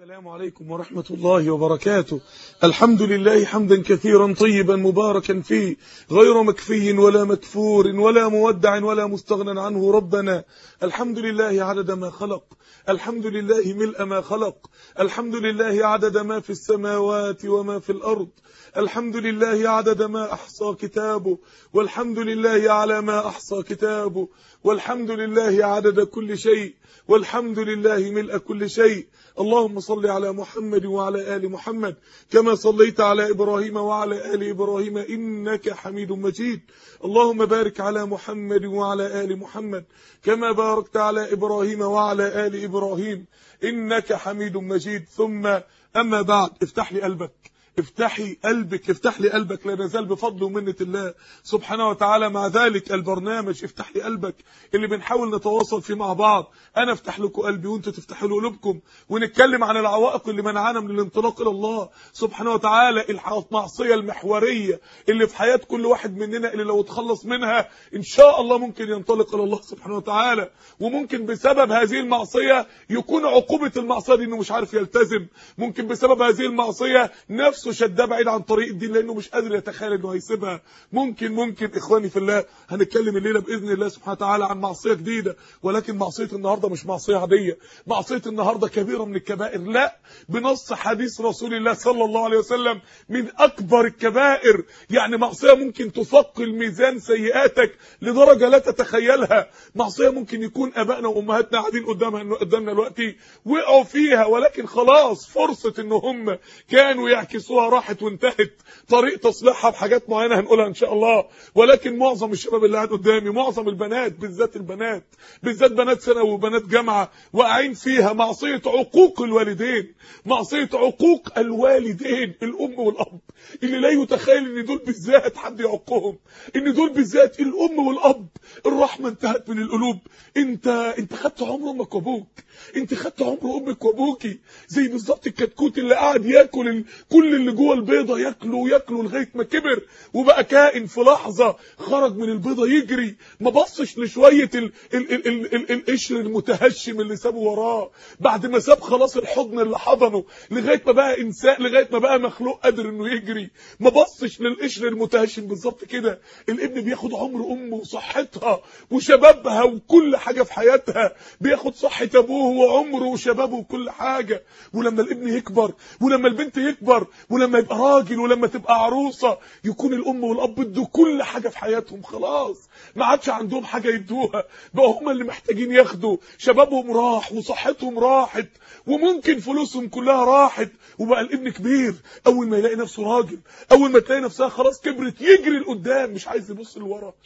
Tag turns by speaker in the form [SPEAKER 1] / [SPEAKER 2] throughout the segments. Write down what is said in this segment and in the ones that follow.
[SPEAKER 1] السلام عليكم ورحمة الله وبركاته الحمد لله حمدا كثيرا طيبا مباركا فيه غير مكفي ولا مكفور ولا مودع ولا مستغنى عنه ربنا الحمد لله عدد ما خلق الحمد لله ملء ما خلق الحمد لله عدد ما في السماوات وما في الأرض الحمد لله عدد ما أحصى كتابه والحمد لله على ما أحصى كتابه والحمد لله عدد كل شيء والحمد لله ملء كل شيء اللهم صل على محمد وعلى آل محمد كما صليت على إبراهيم وعلى آل إبراهيم إنك حميد مجيد اللهم بارك على محمد وعلى آل محمد كما باركت على إبراهيم وعلى آل إبراهيم إنك حميد مجيد ثم أما بعد افتح لي قلبك افتحي قلبك افتح لي قلبك لا نزال بفضل ومنة الله سبحانه وتعالى مع ذلك البرنامج افتح لي قلبك اللي بنحاول نتواصل فيه مع بعض انا افتح لكم قلبي وانتوا تفتحوا له قلوبكم ونتكلم عن العوائق اللي منعانا من الانطلاق الى الله سبحانه وتعالى المعصيه المحوريه اللي في حياه كل واحد مننا اللي لو اتخلص منها ان شاء الله ممكن ينطلق الى الله سبحانه وتعالى وممكن بسبب هذه المعصيه يكون عقوبه المعصيه دي انه مش عارف يلتزم ممكن بسبب هذه المعصيه نفسه شداه بعيد عن طريق الدين لانه مش قادر يتخيل انه هيسيبها ممكن ممكن اخواني في الله هنتكلم الليله باذن الله سبحانه وتعالى عن معصيه جديده ولكن معصيه النهارده مش معصيه عاديه معصيه النهارده كبيره من الكبائر لا بنص حديث رسول الله صلى الله عليه وسلم من اكبر الكبائر يعني معصيه ممكن تثقل ميزان سيئاتك لدرجه لا تتخيلها معصيه ممكن يكون ابائنا وامهاتنا قاعدين قدامها قدامنا دلوقتي وقعوا فيها ولكن خلاص فرصه ان هم كانوا يعكسوها راحت وانتهت طريق تصليحها بحاجات معينه هنقولها ان شاء الله ولكن معظم الشباب اللي قاعد قدامي معظم البنات بالذات البنات بالذات بنات ثانوي وبنات جامعه واقعين فيها معصيه عقوق الوالدين معصيه عقوق الوالدين الام والاب اللي لا يتخيل ان دول بالذات حد يعقهم ان دول بالذات الام والاب الرحمه انتهت من القلوب انت انت خدت عمر امك وابوك انت خدت عمر امك وابوكي زي بالظبط الكتكوت اللي قاعد ياكل ال... كل اللي جوه البيضه ياكله ياكله لغايه ما كبر وبقى كائن في لحظه خرج من البيضه يجري ما بصش لشويه ال... ال... ال... ال... ال... القشر المتهشم اللي سابه وراه بعد ما ساب خلاص الحضن اللي حضنه لغايه ما بقى انسان لغايه ما بقى مخلوق قادر انه يجري ما بصش للقشر المتهشم بالظبط كده الابن بياخد عمر امه وصحتها وشبابها وكل حاجه في حياتها بياخد صحه ابوه وعمره وشبابه وكل حاجه ولما الابن يكبر ولما البنت يكبر ولما يبقى راجل ولما تبقى عروسه يكون الام والاب ادوا كل حاجه في حياتهم خلاص ما عادش عندهم حاجه يدوها بقى هم اللي محتاجين ياخدوا شبابهم راح وصحتهم راحت وممكن فلوسهم كلها راحت وبقى الابن كبير اول ما يلاقي نفسه راجل اول ما تلاقي نفسها خلاص كبرت يجري لقدام مش عايز يبص لورا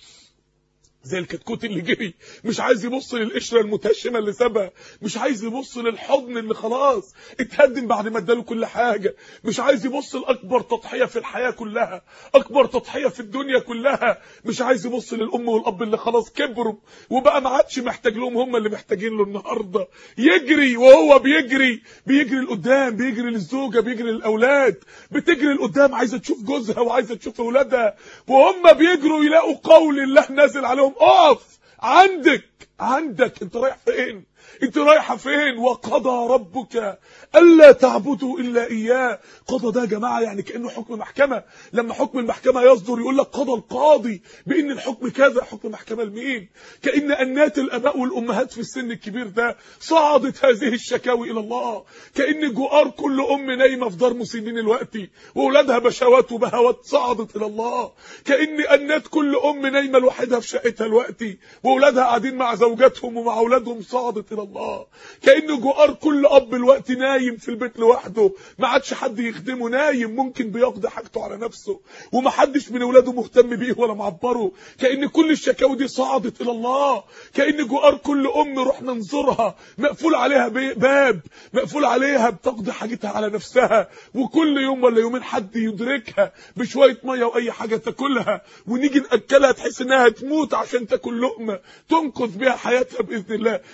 [SPEAKER 1] زي الكتكوت اللي جري مش عايز يبص للقشره المتهشمه اللي سابها مش عايز يبص للحضن اللي خلاص اتهدم بعد ما اداله كل حاجه مش عايز يبص لاكبر تضحيه في الحياه كلها اكبر تضحيه في الدنيا كلها مش عايز يبص للام والاب اللي خلاص كبروا وبقى ما عادش محتاج لهم هم اللي محتاجين له النهارده يجري وهو بيجري بيجري لقدام بيجري للزوجه بيجري للاولاد بتجري لقدام عايزه تشوف جوزها وعايزه تشوف اولادها وهم بيجروا يلاقوا قول الله نازل عليهم اقف عندك عندك انت رايح فين انت رايحه فين وقضى ربك الا تعبدوا الا اياه قضى ده يا جماعه يعني كانه حكم محكمه لما حكم المحكمه يصدر يقول لك قضى القاضي بان الحكم كذا حكم محكمه لمين كان انات الاباء والامهات في السن الكبير ده صعدت هذه الشكاوي الى الله كان جوار كل ام نايمه في دار مسنين الوقتي واولادها بشوات وبهوات صعدت الى الله كان انات كل ام نايمه لوحدها في شقتها الوقتي واولادها قاعدين مع زوجاتهم ومع اولادهم صعدت الى الله كان جوار كل اب الوقت نايم في البيت لوحده ما عادش حد يخدمه نايم ممكن بيقضي حاجته على نفسه وما حدش من اولاده مهتم بيه ولا معبره كان كل الشكاوي دي صعدت الى الله كان جوار كل ام رحنا نزورها مقفول عليها باب مقفول عليها بتقضي حاجتها على نفسها وكل يوم ولا يومين حد يدركها بشويه ميه واي حاجه تاكلها ونيجي ناكلها تحس انها تموت عشان تاكل لقمه تنقذ بيها حياتها باذن الله كان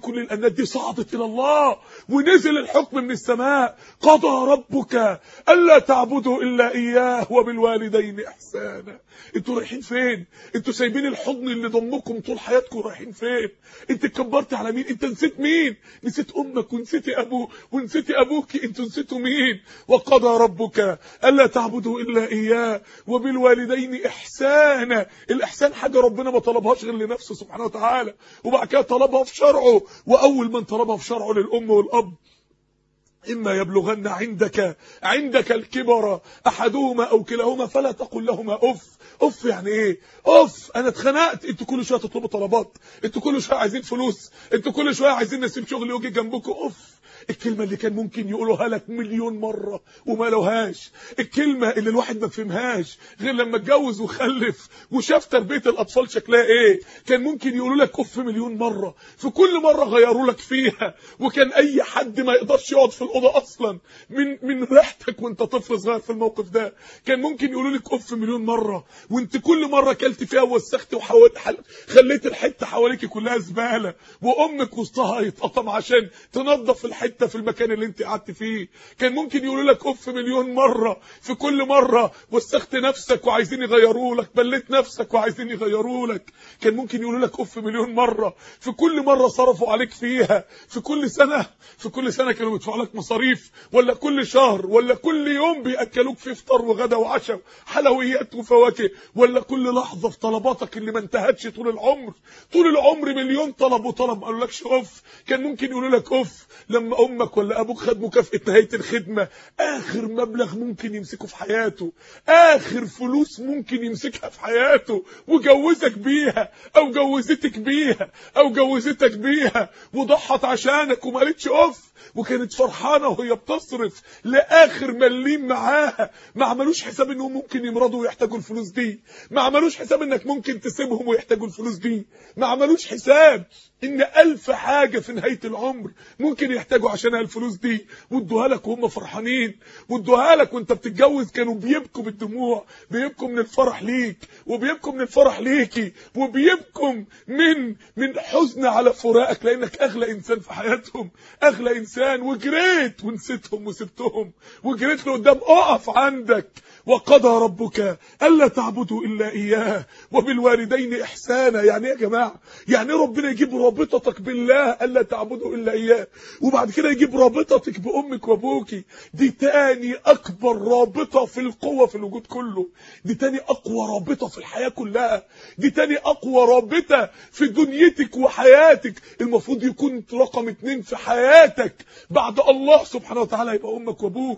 [SPEAKER 1] كل الانات دي صعدت الى الله ونزل الحكم من السماء قضى ربك الا تعبدوا الا اياه وبالوالدين احسانا انتوا رايحين فين انتوا سايبين الحضن اللي ضمكم طول حياتكم رايحين فين انت اتكبرت على مين انت نسيت مين نسيت امك ونسيتي ابوك ونسيتي ابوك انتوا نسيتوا مين وقضى ربك الا تعبدوا الا اياه وبالوالدين احسانا الاحسان حاجه ربنا ما طلبهاش غير لنفسه سبحانه وتعالى وبعد كده طلبها في شرعه واول من طلبها في شرعه للام والاب إما يبلغن عندك عندك الكبر أحدهما أو كلاهما فلا تقل لهما أف أف يعني إيه أف أنا اتخنقت أنتوا كل شوية تطلبوا طلبات أنتوا كل شوية عايزين فلوس أنتوا كل شوية عايزين نسيب شغلي وأجي جنبكم أف الكلمة اللي كان ممكن يقولوها لك مليون مرة وما لوهاش الكلمة اللي الواحد ما فهمهاش غير لما اتجوز وخلف وشاف تربية الأطفال شكلها إيه كان ممكن يقولوا لك أف مليون مرة في كل مرة غيروا لك فيها وكان أي حد ما يقدرش يقعد في الأوضة أصلا من من ريحتك وأنت طفل صغير في الموقف ده كان ممكن يقولوا لك أف مليون مرة وأنت كل مرة كلت فيها ووسخت وحاولت خليت الحتة حواليك كلها زبالة وأمك وسطها يتقطم عشان تنظف الحتة في المكان اللي انت قعدت فيه كان ممكن يقولوا لك اف مليون مرة في كل مرة وسخت نفسك وعايزين يغيروا لك بليت نفسك وعايزين يغيروا لك كان ممكن يقولوا لك اف مليون مرة في كل مرة صرفوا عليك فيها في كل سنة في كل سنة كانوا بيدفعوا لك مصاريف ولا كل شهر ولا كل يوم بياكلوك في فطار وغدا وعشاء حلويات وفواكه ولا كل لحظة في طلباتك اللي ما انتهتش طول العمر طول العمر مليون طلب وطلب ما قالولكش اف كان ممكن يقولوا لك اف لما امك ولا ابوك خد مكافاه نهايه الخدمه اخر مبلغ ممكن يمسكه في حياته اخر فلوس ممكن يمسكها في حياته وجوزك بيها او جوزتك بيها او جوزتك بيها وضحت عشانك وما قالتش اوف وكانت فرحانه وهي بتصرف لاخر مليم معاها ما عملوش حساب انهم ممكن يمرضوا ويحتاجوا الفلوس دي ما عملوش حساب انك ممكن تسيبهم ويحتاجوا الفلوس دي ما عملوش حساب ان الف حاجه في نهايه العمر ممكن يحتاجوا عشانها الفلوس دي وادوها لك وهم فرحانين وادوها لك وانت بتتجوز كانوا بيبكوا بالدموع بيبكوا من الفرح ليك وبيبكوا من الفرح ليكي وبيبكوا من من حزن على فراقك لانك اغلى انسان في حياتهم اغلى انسان وجريت ونسيتهم وسبتهم وجريت لقدام اقف عندك وقضى ربك الا تعبدوا الا اياه وبالوالدين احسانا يعني ايه يا جماعه يعني ربنا يجيب رابطتك بالله الا تعبدوا الا اياه وبعد كده يجيب رابطتك بامك وابوكي دي تاني اكبر رابطه في القوه في الوجود كله دي تاني اقوى رابطه في الحياه كلها دي تاني اقوى رابطه في دنيتك وحياتك المفروض يكون رقم اتنين في حياتك بعد الله سبحانه وتعالى يبقى امك وابوك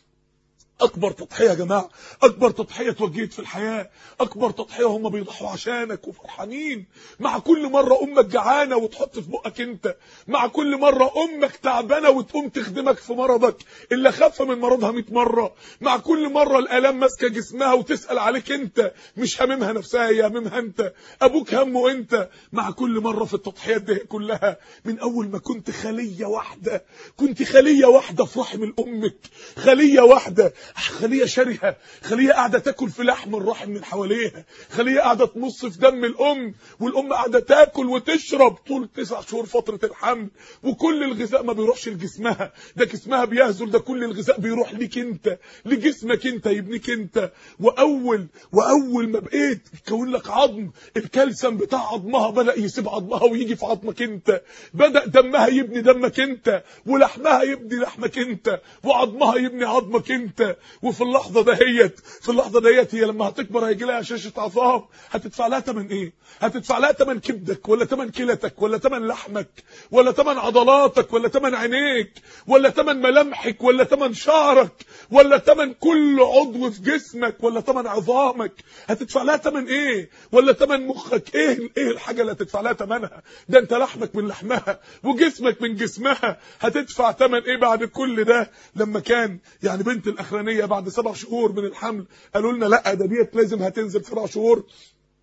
[SPEAKER 1] اكبر تضحيه يا جماعه اكبر تضحيه اتوجهت في الحياه اكبر تضحيه هم بيضحوا عشانك وفرحانين مع كل مره امك جعانه وتحط في بقك انت مع كل مره امك تعبانه وتقوم تخدمك في مرضك اللي خف من مرضها 100 مره مع كل مره الالام ماسكه جسمها وتسال عليك انت مش هممها نفسها هي هممها انت ابوك همه انت مع كل مره في التضحيات دي كلها من اول ما كنت خليه واحده كنت خليه واحده في رحم امك خليه واحده خليه شرهه خليه قاعده تاكل في لحم الرحم من حواليها خليه قاعده تمص في دم الام والام قاعده تاكل وتشرب طول تسع شهور فتره الحمل وكل الغذاء ما بيروحش لجسمها ده جسمها بيهزل ده كل الغذاء بيروح ليك انت لجسمك انت يبنيك انت واول واول ما بقيت يكون لك عظم الكالسيوم بتاع عظمها بدا يسيب عظمها ويجي في عظمك انت بدا دمها يبني دمك انت ولحمها يبني لحمك انت وعظمها يبني عظمك انت وفي اللحظه دهيت في اللحظه دهيت هي لما هتكبر هيجي لها شاشه عظام هتدفع لها ثمن ايه هتدفع لها ثمن كبدك ولا ثمن كلتك ولا ثمن لحمك ولا ثمن عضلاتك ولا ثمن عينيك ولا ثمن ملامحك ولا ثمن شعرك ولا ثمن كل عضو في جسمك ولا ثمن عظامك هتدفع لها ثمن ايه ولا ثمن مخك ايه ايه الحاجه اللي هتدفع لها ثمنها ده انت لحمك من لحمها وجسمك من جسمها هتدفع ثمن ايه بعد كل ده لما كان يعني بنت الاخرانيه بعد سبع شهور من الحمل قالوا لنا لا ده ديت لازم هتنزل سبع شهور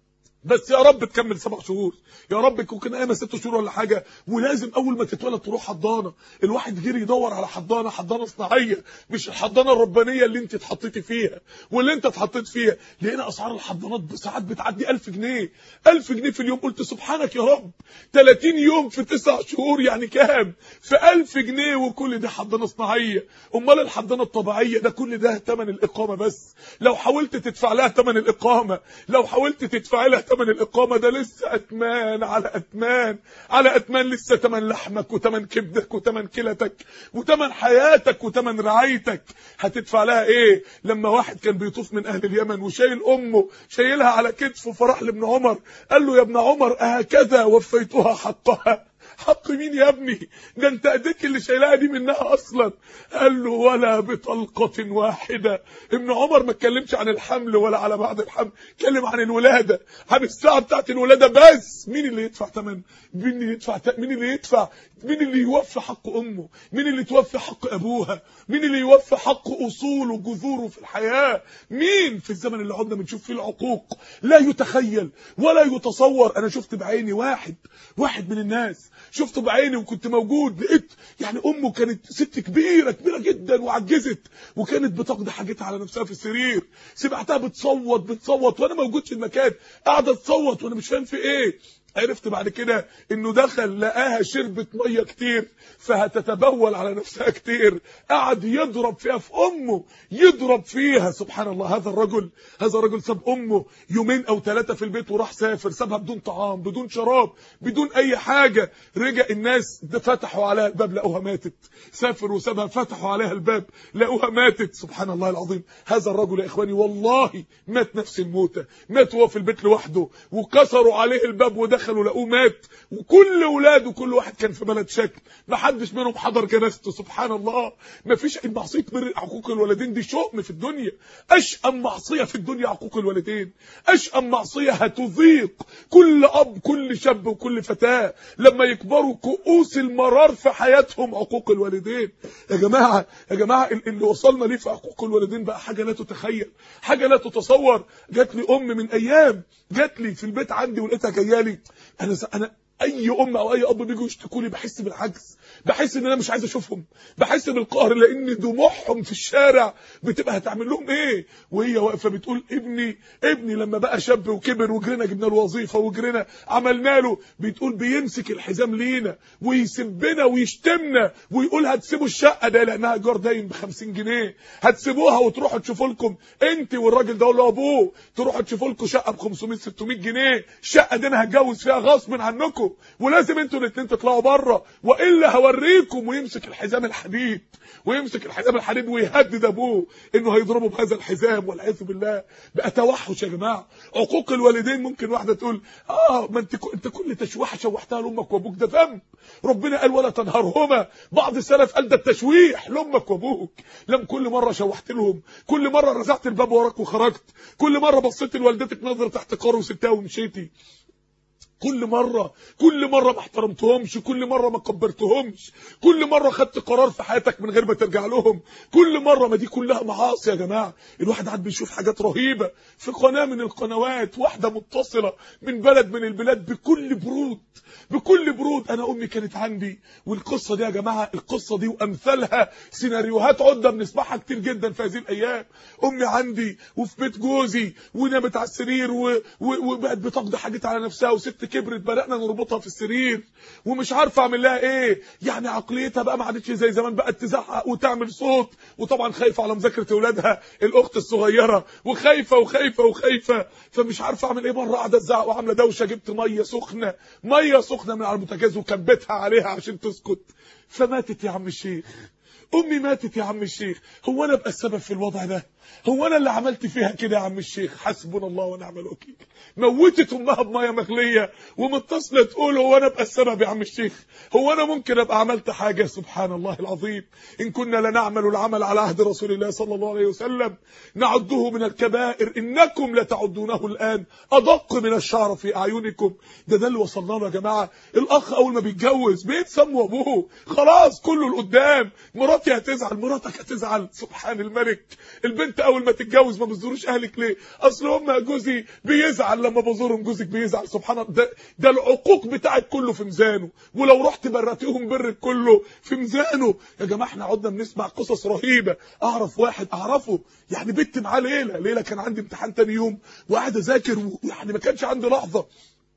[SPEAKER 1] بس يا رب تكمل سبع شهور يا رب يكون قايمه ست شهور ولا حاجه ولازم اول ما تتولد تروح حضانه الواحد جري يدور على حضانه حضانه صناعيه مش الحضانه الربانيه اللي انت اتحطيتي فيها واللي انت اتحطيت فيها لقينا اسعار الحضانات ساعات بتعدي 1000 جنيه 1000 جنيه في اليوم قلت سبحانك يا رب 30 يوم في 9 شهور يعني كام في 1000 جنيه وكل ده حضانه صناعيه امال الحضانه الطبيعيه ده كل ده ثمن الاقامه بس لو حاولت تدفع لها ثمن الاقامه لو حاولت تدفع لها ثمن الاقامه ده لسه اتمان على اتمان على اتمان لسه ثمن لحمك وثمن كبدك وثمن كلتك وثمن حياتك وثمن رعايتك هتدفع لها ايه لما واحد كان بيطوف من اهل اليمن وشايل امه شايلها على كتفه فراح لابن عمر قال له يا ابن عمر هكذا وفيتها حقها حق مين يا ابني ده انت ايديك اللي شايلها دي منها اصلا قال له ولا بطلقه واحده ابن عمر ما اتكلمش عن الحمل ولا على بعد الحمل اتكلم عن الولاده عن الساعه بتاعت الولاده بس مين اللي يدفع ثمن مين اللي يدفع مين اللي يدفع مين اللي يوفي حق امه مين اللي توفي حق ابوها مين اللي يوفي حق اصوله وجذوره في الحياه مين في الزمن اللي قعدنا بنشوف فيه العقوق لا يتخيل ولا يتصور انا شفت بعيني واحد واحد من الناس شفته بعيني وكنت موجود لقيت يعني امه كانت ست كبيره كبيره جدا وعجزت وكانت بتقضي حاجتها على نفسها في السرير سمعتها بتصوت بتصوت وانا موجود في المكان قاعده تصوت وانا مش فاهم في ايه عرفت بعد كده انه دخل لقاها شربت ميه كتير فهتتبول على نفسها كتير قعد يضرب فيها في امه يضرب فيها سبحان الله هذا الرجل هذا الرجل ساب امه يومين او ثلاثه في البيت وراح سافر سابها بدون طعام بدون شراب بدون اي حاجه رجع الناس فتحوا عليها الباب لقوها ماتت سافر وسابها فتحوا عليها الباب لقوها ماتت سبحان الله العظيم هذا الرجل يا اخواني والله مات نفس الموتة مات وهو في البيت لوحده وكسروا عليه الباب ودخلوا لقوه مات وكل اولاده كل واحد كان في بلد شكل ما حدش منهم حضر جنازته سبحان الله ما فيش معصيه بر عقوق الوالدين دي شؤم في الدنيا اشأم معصيه في الدنيا عقوق الوالدين اشأم معصيه هتضيق كل اب كل شاب وكل فتاه لما يكبروا كؤوس المرار في حياتهم عقوق الوالدين يا جماعه يا جماعه اللي وصلنا ليه في عقوق الوالدين بقى حاجه لا تتخيل حاجه لا تتصور جات لي ام من ايام جات لي في البيت عندي ولقيتها جايه لي انا انا اي ام او اي اب بيجوا يشتكوا لي بحس بالعجز بحس ان انا مش عايز اشوفهم بحس بالقهر لان دموعهم في الشارع بتبقى هتعمل لهم ايه وهي واقفه بتقول ابني ابني لما بقى شاب وكبر وجرينا جبنا له وظيفه وجرينا عملنا له بتقول بيمسك الحزام لينا ويسبنا ويشتمنا ويقول هتسيبوا الشقه ده لانها ايجار دايم ب 50 جنيه هتسيبوها وتروحوا تشوفوا لكم انت والراجل ده ولا ابوه تروحوا تشوفوا لكم شقه ب 500 600 جنيه الشقه دي انا هتجوز فيها غصب عنكم ولازم انتوا الاثنين تطلعوا بره والا هوريكم ويمسك الحزام الحديد ويمسك الحزام الحديد ويهدد ابوه انه هيضربه بهذا الحزام والعياذ بالله بقى توحش يا جماعه عقوق الوالدين ممكن واحده تقول اه ما انت انت كل تشويحه شوحتها لامك وابوك ده ذنب ربنا قال ولا تنهرهما بعض السلف قال ده التشويح لامك وابوك لم كل مره شوحت لهم كل مره رزعت الباب وراك وخرجت كل مره بصيت لوالدتك نظره احتقار وسبتها ومشيتي كل مرة كل مرة ما احترمتهمش كل مرة ما كبرتهمش كل مرة خدت قرار في حياتك من غير ما ترجع لهم كل مرة ما دي كلها معاصي يا جماعة الواحد قاعد بيشوف حاجات رهيبة في قناة من القنوات واحدة متصلة من بلد من البلاد بكل برود بكل برود انا امي كانت عندي والقصة دي يا جماعة القصة دي وامثالها سيناريوهات عدة بنسمعها كتير جدا في هذه الايام امي عندي وفي بيت جوزي ونامت على السرير وبقت بتقضي حاجتها على نفسها وست كبرت بدأنا نربطها في السرير ومش عارفه اعمل لها ايه يعني عقليتها بقى ما عادتش زي زمان بقت تزعق وتعمل صوت وطبعا خايفه على مذاكره اولادها الاخت الصغيره وخايفه وخايفه وخايفه فمش عارفه اعمل ايه مره قاعده تزعق وعامله دوشه جبت ميه سخنه ميه سخنه من على البوتاجاز وكبتها عليها عشان تسكت فماتت يا عم الشيخ امي ماتت يا عم الشيخ هو انا ابقى السبب في الوضع ده هو انا اللي عملت فيها كده يا عم الشيخ حسبنا الله ونعم الوكيل موتت امها بميه مغليه ومتصله تقول هو انا ابقى السبب يا عم الشيخ هو انا ممكن ابقى عملت حاجه سبحان الله العظيم ان كنا لنعمل العمل على عهد رسول الله صلى الله عليه وسلم نعده من الكبائر انكم لتعدونه الان ادق من الشعر في اعينكم ده ده اللي وصلنا له يا جماعه الاخ اول ما بيتجوز بيتسموا ابوه خلاص كله لقدام مرات مراتي هتزعل مراتك هتزعل سبحان الملك البنت اول ما تتجوز ما بتزوروش اهلك ليه اصل هم جوزي بيزعل لما بزورهم جوزك بيزعل سبحان الله ده, ده العقوق بتاعك كله في ميزانه ولو رحت برتيهم برك كله في ميزانه يا جماعه احنا قعدنا بنسمع قصص رهيبه اعرف واحد اعرفه يعني بنت معاه ليله ليله كان عندي امتحان تاني يوم وقاعد اذاكر ويعني ما كانش عندي لحظه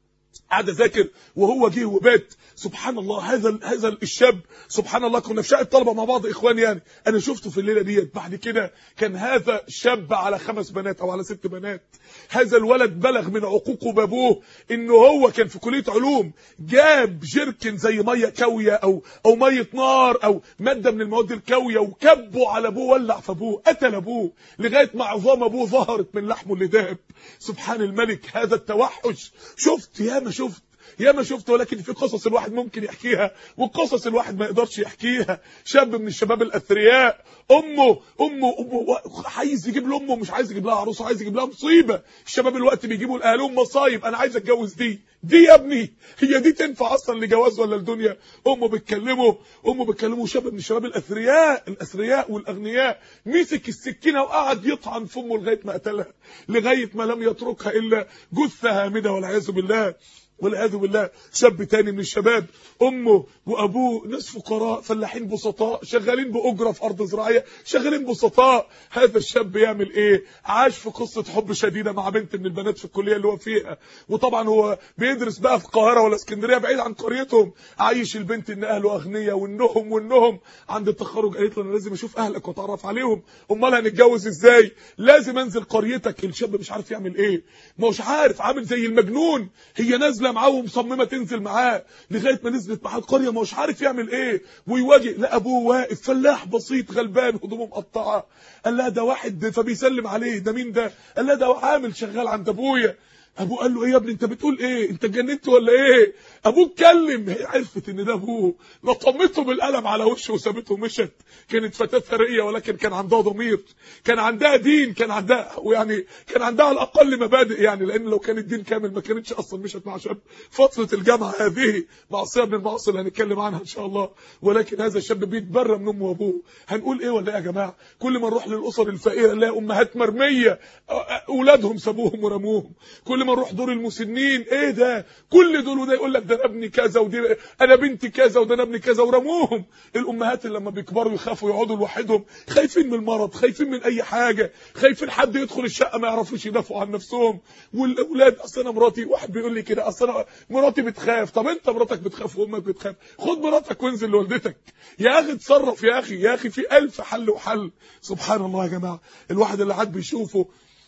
[SPEAKER 1] قاعد اذاكر وهو جه وبات سبحان الله هذا هذا الشاب سبحان الله كنا في شقه طلبه مع بعض اخوان يعني انا شفته في الليله ديت بعد كده كان هذا شاب على خمس بنات او على ست بنات هذا الولد بلغ من عقوقه بابوه انه هو كان في كليه علوم جاب جيركن زي ميه كاويه او او ميه نار او ماده من المواد الكاويه وكبه على ابوه ولع في ابوه قتل ابوه لغايه ما عظام ابوه ظهرت من لحمه اللي داب سبحان الملك هذا التوحش شفت ياما شفت ياما شفت ولكن في قصص الواحد ممكن يحكيها وقصص الواحد ما يقدرش يحكيها شاب من الشباب الاثرياء امه امه امه عايز يجيب لامه مش عايز يجيب لها عروسه عايز يجيب لها مصيبه الشباب الوقت بيجيبوا لاهلهم مصايب انا عايز اتجوز دي دي يا ابني هي دي تنفع اصلا لجواز ولا الدنيا امه بتكلمه امه بتكلمه شاب من الشباب الاثرياء الاثرياء والاغنياء مسك السكينه وقعد يطعن في امه لغايه ما قتلها لغايه ما لم يتركها الا جثه هامده والعياذ بالله والعياذ بالله شاب تاني من الشباب امه وابوه ناس فقراء فلاحين بسطاء شغالين باجره في ارض زراعيه شغالين بسطاء هذا الشاب يعمل ايه عاش في قصه حب شديده مع بنت من البنات في الكليه اللي هو فيها وطبعا هو بيدرس بقى في القاهره ولا اسكندريه بعيد عن قريتهم عايش البنت ان اهله اغنياء وانهم وانهم عند التخرج قالت له انا لازم اشوف اهلك واتعرف عليهم امال هنتجوز ازاي لازم انزل قريتك الشاب مش عارف يعمل ايه مش عارف عامل زي المجنون هي نازله معاه ومصممه تنزل معاه لغايه ما نزلت معاه القريه مش عارف يعمل ايه ويواجه لا ابوه واقف فلاح بسيط غلبان هدومه مقطعه قال لها ده واحد فبيسلم عليه ده مين ده قال لها ده عامل شغال عند ابويا ابوه قال له ايه يا ابني انت بتقول ايه انت اتجننت ولا ايه ابوه اتكلم هي عرفت ان ده ابوه لطمته بالقلم على وشه وسابته ومشت كانت فتاه ثريه ولكن كان عندها ضمير كان عندها دين كان عندها ويعني كان عندها على الاقل مبادئ يعني لان لو كان الدين كامل ما كانتش اصلا مشت مع شاب فتره الجامعه هذه معصيه من المعاصي اللي هنتكلم عنها ان شاء الله ولكن هذا الشاب بيتبرى من امه وابوه هنقول ايه ولا ايه يا جماعه كل ما نروح للاسر الفقيره نلاقي امهات مرميه اولادهم سابوهم ورموهم كل ما نروح دور المسنين ايه ده كل دول وده يقول لك ده انا ابني كذا ودي انا بنتي كذا وده انا ابني كذا ورموهم الامهات اللي لما بيكبروا يخافوا يقعدوا لوحدهم خايفين من المرض خايفين من اي حاجه خايفين حد يدخل الشقه ما يعرفوش يدافعوا عن نفسهم والاولاد اصل انا مراتي واحد بيقول لي كده اصل انا مراتي بتخاف طب انت مراتك بتخاف وامك بتخاف خد مراتك وانزل لوالدتك يا اخي اتصرف يا اخي يا اخي في ألف حل وحل سبحان الله يا جماعه الواحد اللي قاعد بيشوفه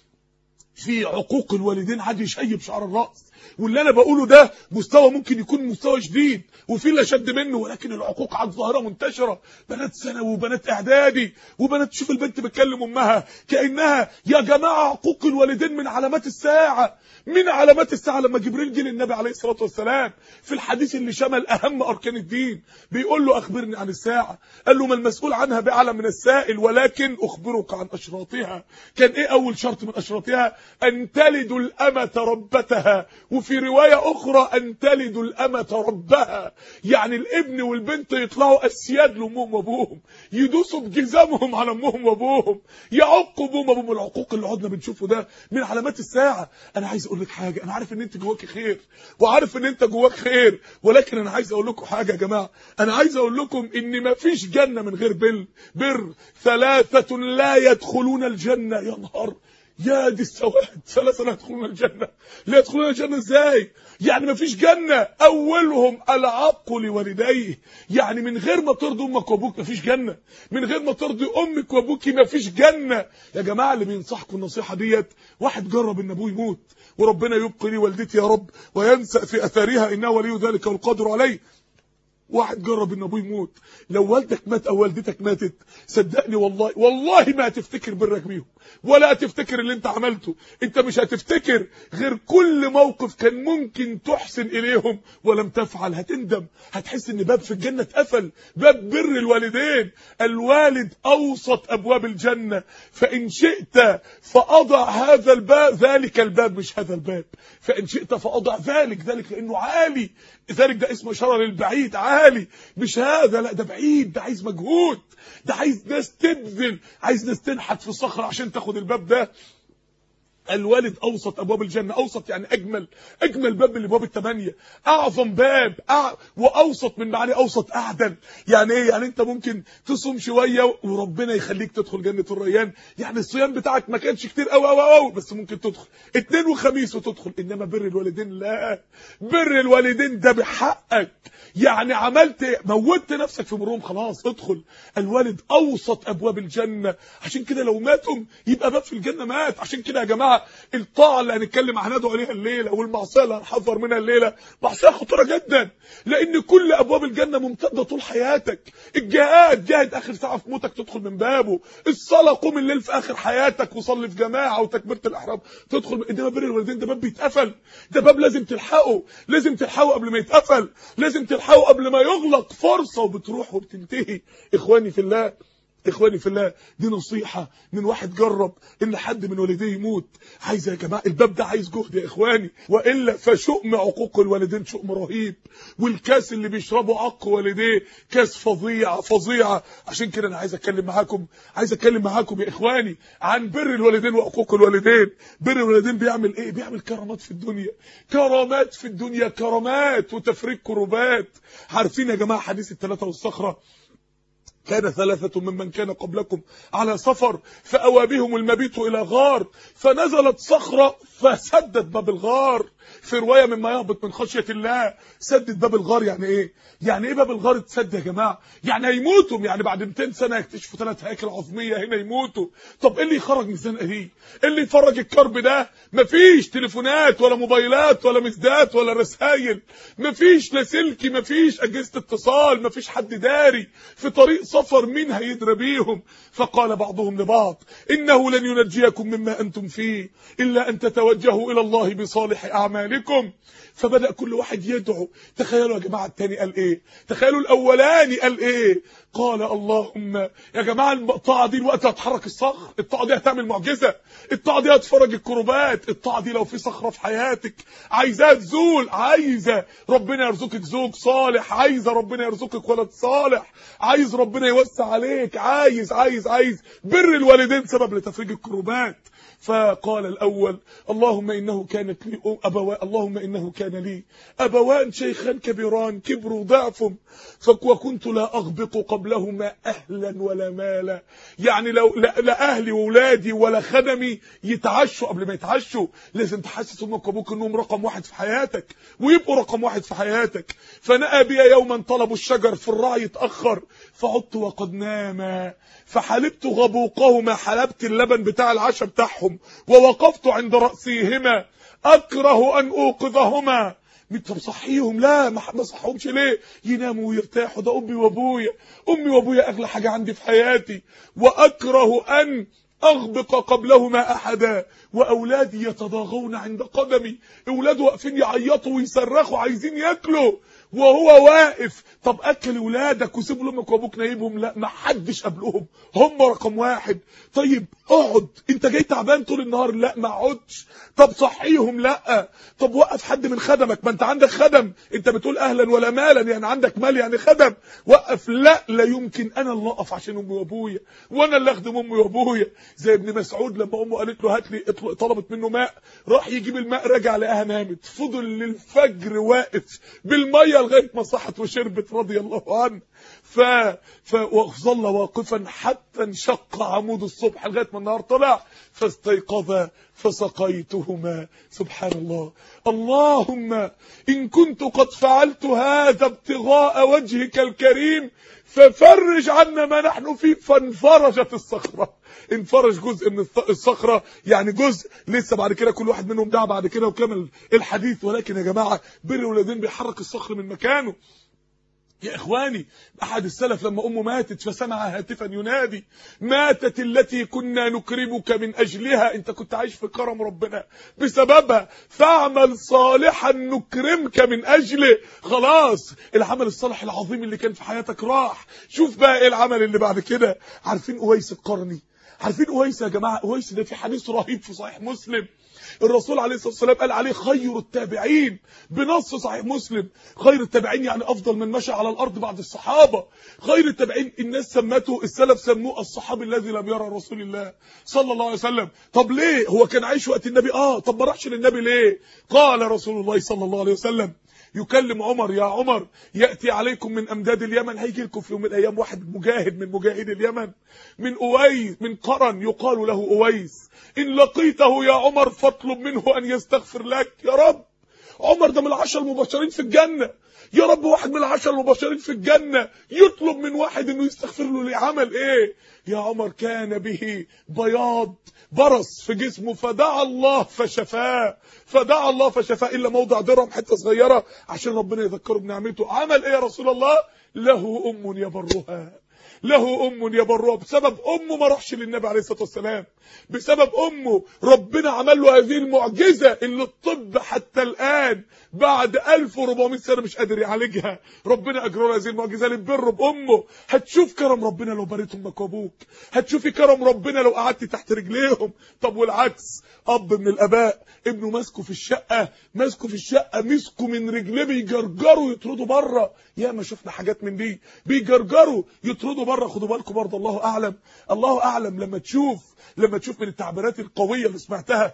[SPEAKER 1] في عقوق الوالدين عادي يشيب شعر الراس واللي انا بقوله ده مستوى ممكن يكون مستوى شديد وفي اللي اشد منه ولكن العقوق عاد ظاهره منتشره بنات ثانوي وبنات اعدادي وبنات تشوف البنت بتكلم امها كانها يا جماعه عقوق الوالدين من علامات الساعه من علامات الساعه لما جبريل جه للنبي عليه الصلاه والسلام في الحديث اللي شمل اهم اركان الدين بيقول له اخبرني عن الساعه قال له ما المسؤول عنها باعلم من السائل ولكن اخبرك عن اشراطها كان ايه اول شرط من اشراطها ان تلد الامه ربتها وفي روايه اخرى ان تلد الامه ربها يعني الابن والبنت يطلعوا اسياد لامهم وابوهم يدوسوا بجزامهم على امهم وابوهم يعقوا ابوهم وابوهم العقوق اللي قعدنا بنشوفه ده من علامات الساعه انا عايز اقول لك حاجه انا عارف ان انت جواك خير وعارف ان انت جواك خير ولكن انا عايز اقول لكم حاجه يا جماعه انا عايز اقول لكم ان ما فيش جنه من غير بر بر ثلاثه لا يدخلون الجنه يا نهار يا دي السواد ثلاثة لا يدخلون الجنة لا يدخلون الجنة ازاي يعني ما فيش جنة اولهم العق لوالديه يعني من غير ما ترضي امك وابوك ما فيش جنة من غير ما ترضي امك وابوك ما فيش جنة يا جماعة اللي بينصحكم النصيحة ديت واحد جرب ان ابوه يموت وربنا يبقي لي والدتي يا رب وينسأ في اثارها انه ولي ذلك والقادر عليه واحد جرب ان ابوه يموت لو والدك مات او والدتك ماتت صدقني والله والله ما هتفتكر برك بيهم ولا هتفتكر اللي انت عملته انت مش هتفتكر غير كل موقف كان ممكن تحسن اليهم ولم تفعل هتندم هتحس ان باب في الجنه اتقفل باب بر الوالدين الوالد اوسط ابواب الجنه فان شئت فاضع هذا الباب ذلك الباب مش هذا الباب فان شئت فاضع ذلك ذلك لانه عالي ذلك ده اسمه اشاره للبعيد عالي عالي مش هذا لا ده بعيد ده عايز مجهود ده عايز ناس تبذل عايز ناس تنحت في الصخره عشان تاخد الباب ده الوالد اوسط ابواب الجنه اوسط يعني اجمل اجمل باب من ابواب الثمانيه اعظم باب أع... واوسط من معاني اوسط اعدل يعني ايه يعني انت ممكن تصوم شويه وربنا يخليك تدخل جنه الريان يعني الصيام بتاعك ما كانش كتير قوي قوي قوي بس ممكن تدخل اثنين وخميس وتدخل انما بر الوالدين لا بر الوالدين ده بحقك يعني عملت موتت نفسك في مرهم خلاص ادخل الوالد اوسط ابواب الجنه عشان كده لو ماتهم يبقى باب في الجنه مات عشان كده يا جماعه الطاعه اللي هنتكلم هندعو عليها الليله والمعصيه اللي هنحذر منها الليله معصيه خطيره جدا لان كل ابواب الجنه ممتده طول حياتك الجهاد جاهد اخر ساعه في موتك تدخل من بابه الصلاه قوم الليل في اخر حياتك وصلي في جماعه وتكبيره الاحرام تدخل انما بر الوالدين ده باب بيتقفل ده باب لازم تلحقه لازم تلحقه قبل ما يتقفل لازم تلحقه قبل ما يغلق فرصه وبتروح وبتنتهي اخواني في الله اخواني في الله دي نصيحة من واحد جرب ان حد من والديه يموت عايز يا جماعة الباب ده عايز جهد يا اخواني وإلا فشؤم عقوق الوالدين شؤم رهيب والكاس اللي بيشربه عق والديه كاس فظيعة فظيعة عشان كده انا عايز اتكلم معاكم عايز اتكلم معاكم يا اخواني عن بر الوالدين وعقوق الوالدين بر الوالدين بيعمل ايه بيعمل كرامات في الدنيا كرامات في الدنيا كرامات وتفريج كروبات عارفين يا جماعة حديث الثلاثة والصخرة كان ثلاثة ممن كان قبلكم على سفر فأوى بهم المبيت إلى غار فنزلت صخرة فسدت باب الغار في رواية مما يهبط من خشية الله سدت باب الغار يعني ايه يعني ايه باب الغار اتسد يا جماعة يعني هيموتوا يعني بعد 200 سنة يكتشفوا ثلاث هياكل عظمية هنا يموتوا طب ايه اللي يخرج من الزنقة دي ايه اللي يفرج الكرب ده مفيش تليفونات ولا موبايلات ولا مسدات ولا رسائل مفيش لاسلكي مفيش اجهزة اتصال مفيش حد داري في طريق سفر مين هيدرى بيهم فقال بعضهم لبعض انه لن ينجيكم مما انتم فيه الا ان تتوجهوا الى الله بصالح اعمالكم فبدا كل واحد يدعو تخيلوا يا جماعه الثاني قال ايه تخيلوا الاولاني قال ايه قال اللهم يا جماعه الطاعه دي الوقت هتحرك الصخر الطاعه دي هتعمل معجزه الطاعه دي هتفرج الكروبات الطاعه دي لو في صخره في حياتك عايزاها تزول عايزه ربنا يرزقك زوج صالح عايزه ربنا يرزقك ولد صالح عايز ربنا يوسع عليك عايز عايز عايز بر الوالدين سبب لتفريج الكروبات فقال الأول اللهم إنه كانت لي أبوان اللهم إنه كان لي أبوان شيخان كبيران كبروا ضعفهم وكنت لا أغبط قبلهما أهلا ولا مالا يعني لو لا, لا أهلي وولادي ولا خدمي يتعشوا قبل ما يتعشوا لازم تحسس أمك وأبوك أنهم رقم واحد في حياتك ويبقوا رقم واحد في حياتك فنأى بي يوما طلبوا الشجر في الرعي اتأخر فعدت وقد ناما فحلبت غبوقهما حلبت اللبن بتاع العشاء بتاعهم ووقفت عند رأسيهما أكره أن أوقظهما طب صحيهم لا ما صحهمش ليه يناموا ويرتاحوا ده أمي وأبويا أمي وأبويا أغلى حاجة عندي في حياتي وأكره أن أغبق قبلهما أحدا وأولادي يتضاغون عند قدمي أولاد واقفين يعيطوا ويصرخوا عايزين ياكلوا وهو واقف طب اكل ولادك وسيب لامك وابوك نايبهم لا ما حدش قبلهم هم رقم واحد طيب اقعد انت جاي تعبان طول النهار لا ما اقعدش طب صحيهم لا طب وقف حد من خدمك ما انت عندك خدم انت بتقول اهلا ولا مالا يعني عندك مال يعني خدم وقف لا لا يمكن انا اللي اقف عشان امي وابويا وانا اللي اخدم امي وابويا زي ابن مسعود لما امه قالت له هات لي طلبت منه ماء راح يجيب الماء رجع لقاها نامت فضل للفجر واقف بالميه لغايه ما صحت وشربت رضي الله عنه ف فظل واقفا حتى انشق عمود الصبح لغايه ما النهار طلع فاستيقظ فسقيتهما سبحان الله اللهم ان كنت قد فعلت هذا ابتغاء وجهك الكريم ففرج عنا ما نحن فيه فانفرجت الصخره انفرج جزء من الصخره يعني جزء لسه بعد كده كل واحد منهم دعا بعد كده وكمل الحديث ولكن يا جماعه بر الولدين بيحرك الصخر من مكانه يا إخواني أحد السلف لما أمه ماتت فسمع هاتفا ينادي ماتت التي كنا نكرمك من أجلها أنت كنت عايش في كرم ربنا بسببها فاعمل صالحا نكرمك من أجله خلاص العمل الصالح العظيم اللي كان في حياتك راح شوف بقى إيه العمل اللي بعد كده عارفين أويس القرني عارفين اويس يا جماعه اويس ده في حديث رهيب في صحيح مسلم الرسول عليه الصلاه والسلام قال عليه خير التابعين بنص صحيح مسلم خير التابعين يعني افضل من مشى على الارض بعد الصحابه خير التابعين الناس سمته السلف سموه الصحابي الذي لم يرى رسول الله صلى الله عليه وسلم طب ليه هو كان عايش وقت النبي اه طب ما راحش للنبي ليه قال رسول الله صلى الله عليه وسلم يكلم عمر يا عمر يأتي عليكم من أمداد اليمن هيجي لكم في يوم من الأيام واحد مجاهد من مجاهد اليمن من أويس من قرن يقال له أويس إن لقيته يا عمر فاطلب منه أن يستغفر لك يا رب عمر ده من العشر المبشرين في الجنة يا رب واحد من العشر المبشرين في الجنة يطلب من واحد انه يستغفر له لعمل ايه يا عمر كان به بياض برص في جسمه فدعا الله فشفاه فدعا الله فشفاه الا موضع درهم حته صغيره عشان ربنا يذكره بنعمته عمل ايه يا رسول الله له ام يبرها له ام يبرها بسبب امه ما راحش للنبي عليه الصلاه والسلام بسبب امه ربنا عمل له هذه المعجزه اللي الطب حتى الان بعد 1400 سنه مش قادر يعالجها ربنا اجرى له هذه المعجزه للبر بامه هتشوف كرم ربنا لو بريت امك وابوك هتشوفي كرم ربنا لو قعدتي تحت رجليهم طب والعكس اب من الاباء ابنه ماسكه في الشقه ماسكه في الشقه مسكه من رجليه بيجرجروا يطردوا بره يا ما شفنا حاجات من دي بيجرجروا يطردوا بره خدوا بالكم برضه الله اعلم الله اعلم لما تشوف لما تشوف من التعبيرات القويه اللي سمعتها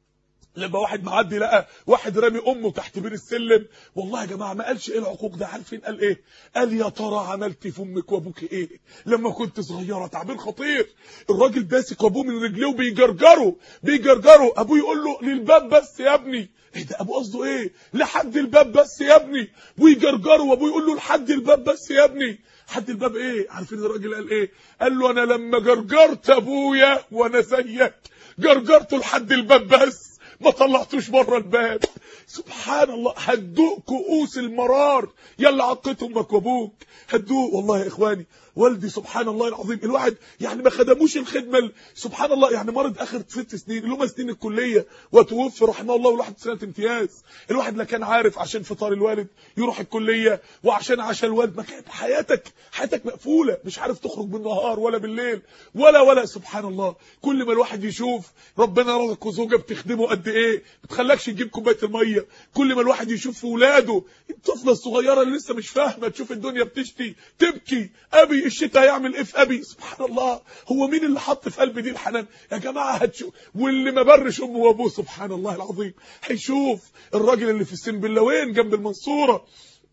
[SPEAKER 1] لما واحد معدي لقى واحد رامي امه تحت بير السلم والله يا جماعه ما قالش ايه العقوق ده عارفين قال ايه قال يا ترى عملت في امك وابوك ايه لما كنت صغيره تعبير خطير الراجل ماسك ابوه من رجليه وبيجرجره بيجرجره ابوه يقول له للباب بس يا ابني ايه ده ابوه قصده ايه لحد الباب بس يا ابني ويجرجره وابوه يقول له لحد الباب بس يا ابني حد الباب ايه عارفين الراجل قال ايه قال له انا لما جرجرت ابويا وانا زيك جرجرته لحد الباب بس ما طلعتوش بره الباب سبحان الله هتدوق كؤوس المرار يلا عقت امك وابوك هتدوق والله يا اخواني والدي سبحان الله العظيم الواحد يعني ما خدموش الخدمه ال- سبحان الله يعني مرض اخر ست سنين اللي هم سنين الكليه وتوفي رحمه الله والواحد سنه امتياز الواحد لا كان عارف عشان فطار الوالد يروح الكليه وعشان عشان الوالد ما كانت حياتك حياتك مقفوله مش عارف تخرج بالنهار ولا بالليل ولا ولا سبحان الله كل ما الواحد يشوف ربنا رزقه زوجه بتخدمه قد ايه بتخلكش تجيب كوبايه الميه كل ما الواحد يشوف في ولاده الطفله الصغيره اللي لسه مش فاهمه تشوف الدنيا بتشتي تبكي ابي الشتاء هيعمل ايه في ابي سبحان الله هو مين اللي حط في قلب دي الحنان يا جماعه هتشوف واللي ما برش امه وابوه سبحان الله العظيم هيشوف الراجل اللي في السنبلاوين جنب المنصوره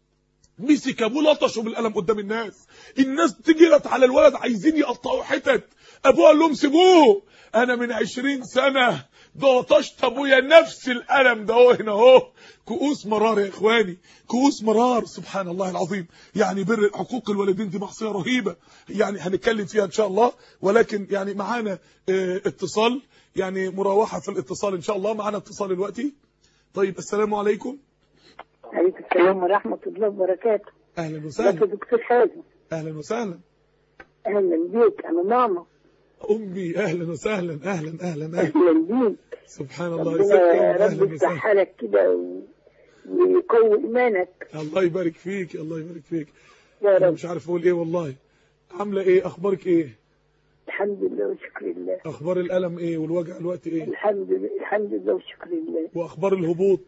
[SPEAKER 1] مسك ابوه لطشه بالقلم قدام الناس الناس تجرت على الولد عايزين يقطعوا حتت ابوه قال لهم سيبوه انا من عشرين سنه ضغطشت ابويا نفس القلم ده اهو هنا اهو كؤوس مرار يا اخواني كؤوس مرار سبحان الله العظيم يعني بر حقوق الوالدين دي معصيه رهيبه يعني هنتكلم فيها ان شاء الله ولكن يعني معانا اه اتصال يعني مراوحه في الاتصال ان شاء الله معانا اتصال دلوقتي طيب السلام عليكم
[SPEAKER 2] عليكم السلام ورحمة الله وبركاته
[SPEAKER 1] اهلا
[SPEAKER 2] لك
[SPEAKER 1] وسهلا
[SPEAKER 2] دكتور حازم
[SPEAKER 1] اهلا وسهلا
[SPEAKER 2] أهلا بيك أنا ماما
[SPEAKER 1] امي اهلا وسهلا اهلا اهلا اهلا
[SPEAKER 2] أهلا بيك
[SPEAKER 1] سبحان الله
[SPEAKER 2] ربنا
[SPEAKER 1] يسعدك
[SPEAKER 2] يا رب
[SPEAKER 1] اهلا
[SPEAKER 2] يفتح
[SPEAKER 1] وسهلا
[SPEAKER 2] حالك كده و- ويقوي إيمانك
[SPEAKER 1] الله يبارك فيك الله يبارك فيك
[SPEAKER 2] يا
[SPEAKER 1] انا
[SPEAKER 2] رب
[SPEAKER 1] مش عارف اقول ايه والله عامله ايه اخبارك ايه
[SPEAKER 2] الحمد لله وشكر الله
[SPEAKER 1] اخبار الالم ايه والوجع الوقت ايه
[SPEAKER 2] الحمد لله الحمد لله وشكر الله
[SPEAKER 1] واخبار الهبوط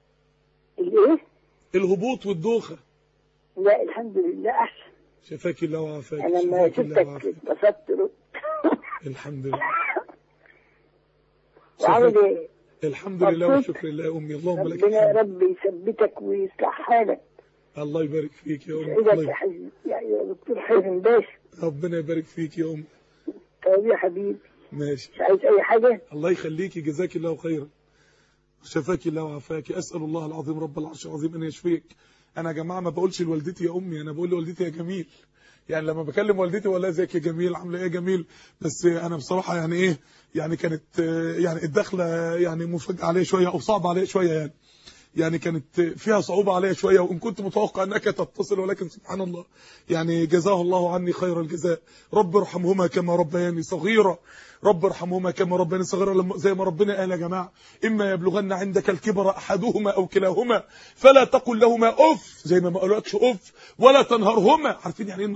[SPEAKER 2] الإيه؟
[SPEAKER 1] الهبوط والدوخه
[SPEAKER 2] لا الحمد لله أحسن
[SPEAKER 1] شفاك الله وعافاك
[SPEAKER 2] أنا لما
[SPEAKER 1] شفاك الله
[SPEAKER 2] شفتك
[SPEAKER 1] وعافاك
[SPEAKER 2] اتبسطت رد
[SPEAKER 1] الحمد لله
[SPEAKER 2] وعامل إيه؟
[SPEAKER 1] الحمد لله
[SPEAKER 2] مبسوط؟
[SPEAKER 1] والشكر لله يا امي اللهم لك
[SPEAKER 2] ربنا يا
[SPEAKER 1] الحمد
[SPEAKER 2] رب يثبتك ويصلح حالك
[SPEAKER 1] الله يبارك فيك يا امي
[SPEAKER 2] يسعدك
[SPEAKER 1] الله
[SPEAKER 2] يا
[SPEAKER 1] يبارك.
[SPEAKER 2] حزم يا دكتور حازم باشا
[SPEAKER 1] ربنا يبارك فيك يا امي
[SPEAKER 2] طيب يا حبيبي
[SPEAKER 1] ماشي
[SPEAKER 2] مش عايز أي حاجة
[SPEAKER 1] الله يخليكي جزاك الله خيرا شفاك الله وعافاك اسال الله العظيم رب العرش العظيم ان يشفيك انا يا جماعه ما بقولش لوالدتي يا امي انا بقول لوالدتي يا جميل يعني لما بكلم والدتي ولا ازيك يا جميل عامله ايه يا جميل بس انا بصراحه يعني ايه يعني كانت آه، يعني الدخله يعني مفاجاه عليا شويه او صعبه عليا شويه يعني يعني كانت فيها صعوبة عليا شوية وإن كنت متوقع أنك تتصل ولكن سبحان الله يعني جزاه الله عني خير الجزاء رب ارحمهما كما ربياني صغيرا رب ارحمهما كما ربياني صغيرا لما زي ما ربنا قال يا جماعة إما يبلغن عندك الكبر أحدهما أو كلاهما فلا تقل لهما أف زي ما ما قالكش أف ولا تنهرهما عارفين يعني إيه النهر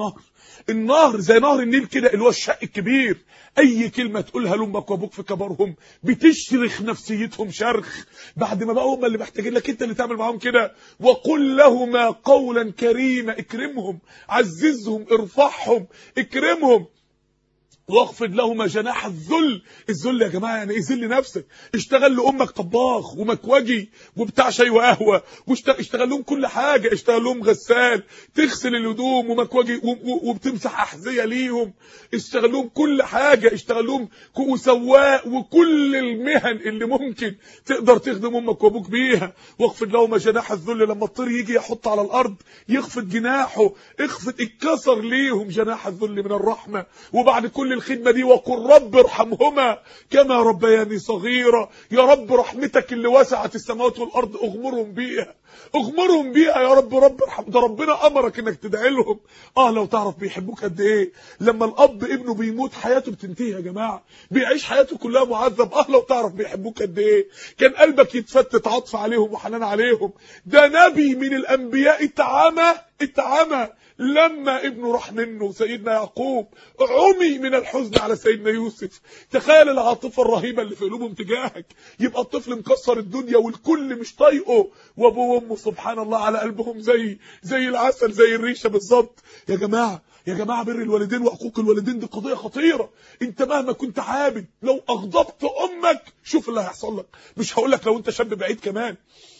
[SPEAKER 1] النهر زي نهر النيل كده اللي هو الشق الكبير اي كلمه تقولها لامك وابوك في كبرهم بتشرخ نفسيتهم شرخ بعد ما بقى هم اللي محتاجين لك انت اللي تعمل معاهم كده وقل لهما قولا كريما اكرمهم عززهم ارفعهم اكرمهم واخفض لهما جناح الذل الذل يا جماعه يعني ايه ذل نفسك اشتغل لامك طباخ ومكوجي وبتاع شاي وقهوه واشتغل لهم كل حاجه اشتغل لهم غسال تغسل الهدوم ومكوجي وبتمسح احذيه ليهم اشتغل لهم كل حاجه اشتغل لهم وسواق وكل المهن اللي ممكن تقدر تخدم امك وابوك بيها واخفض لهما جناح الذل لما الطير يجي يحط على الارض يخفض جناحه اخفض اتكسر ليهم جناح الذل من الرحمه وبعد كل الخدمة دي وقل رب ارحمهما كما ربياني صغيرة يا رب رحمتك اللي وسعت السماوات والأرض اغمرهم بيها اغمرهم بيها يا رب رب ارحم ده ربنا امرك انك تدعي لهم اه لو تعرف بيحبوك قد ايه لما الاب ابنه بيموت حياته بتنتهي يا جماعه بيعيش حياته كلها معذب اه لو تعرف بيحبوك قد ايه كان قلبك يتفتت عطف عليهم وحنان عليهم ده نبي من الانبياء اتعمى اتعمى لما ابنه راح منه سيدنا يعقوب عمي من الحزن على سيدنا يوسف تخيل العاطفه الرهيبه اللي في قلوبهم تجاهك يبقى الطفل مكسر الدنيا والكل مش طايقه وابوه وامه سبحان الله على قلبهم زي زي العسل زي الريشه بالظبط يا جماعه يا جماعه بر الوالدين وحقوق الوالدين دي قضيه خطيره انت مهما كنت عابد لو اغضبت امك شوف اللي هيحصل لك مش هقول لك لو انت شاب بعيد كمان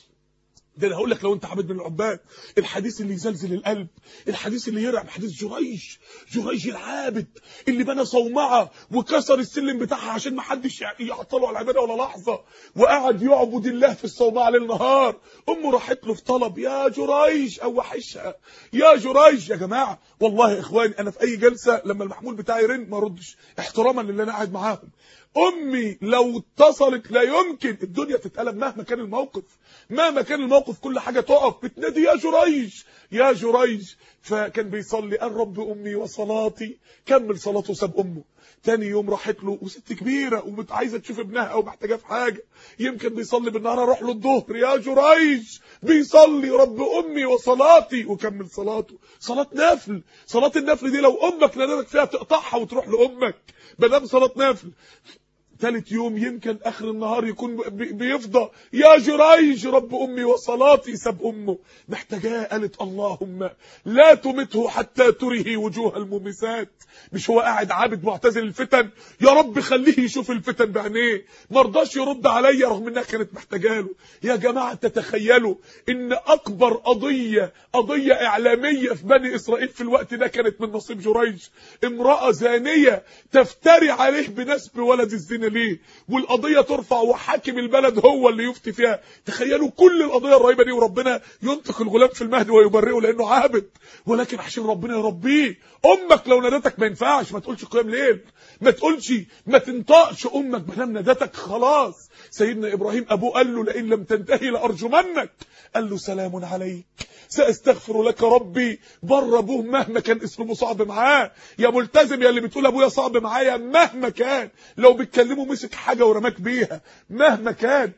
[SPEAKER 1] ده انا هقول لك لو انت عبد من العباد الحديث اللي يزلزل القلب الحديث اللي يرعب حديث جريج جريج العابد اللي بنى صومعه وكسر السلم بتاعها عشان ما حدش يعطله على العباده ولا لحظه وقعد يعبد الله في الصومعه ليل نهار امه راحت له في طلب يا جريج او وحشها يا جريج يا جماعه والله يا اخواني انا في اي جلسه لما المحمول بتاعي يرن ما اردش احتراما للي انا قاعد معاهم امي لو اتصلت لا يمكن الدنيا تتقلب مهما كان الموقف مهما كان الموقف كل حاجه تقف بتنادي يا جريج يا جريج فكان بيصلي قال رب امي وصلاتي كمل صلاته وساب امه تاني يوم راحت له وست كبيره وعايزه تشوف ابنها او محتاجاه في حاجه يمكن بيصلي بالنهار اروح له الظهر يا جريج بيصلي رب امي وصلاتي وكمل صلاته صلاه نفل صلاه النفل دي لو امك نادتك فيها تقطعها وتروح لامك بدل صلاه نفل ثالث يوم يمكن اخر النهار يكون بيفضى يا جريج رب امي وصلاتي سب امه محتاجاه قالت اللهم لا تمته حتى تره وجوه المومسات مش هو قاعد عابد معتزل الفتن يا رب خليه يشوف الفتن بعينيه ما رضاش يرد عليا رغم انها كانت محتاجه له يا جماعه تتخيلوا ان اكبر قضيه قضيه اعلاميه في بني اسرائيل في الوقت ده كانت من نصيب جريج امراه زانيه تفتري عليه بنسب ولد الزنا ليه والقضيه ترفع وحاكم البلد هو اللي يفتي فيها تخيلوا كل القضيه الرهيبه دي وربنا ينطق الغلام في المهد ويبرئه لانه عابد ولكن عشان ربنا يربيه امك لو نادتك ما ينفعش ما تقولش قيام ليل ما تقولش ما تنطقش امك بلام نادتك خلاص سيدنا ابراهيم ابوه قال له لئن لم تنتهي لارجمنك قال له سلام عليك ساستغفر لك ربي بر ابوه مهما كان اسلوبه صعب معاه يا ملتزم يا اللي بتقول ابويا صعب معايا مهما كان لو بيتكلموا مسك حاجه ورماك بيها مهما كان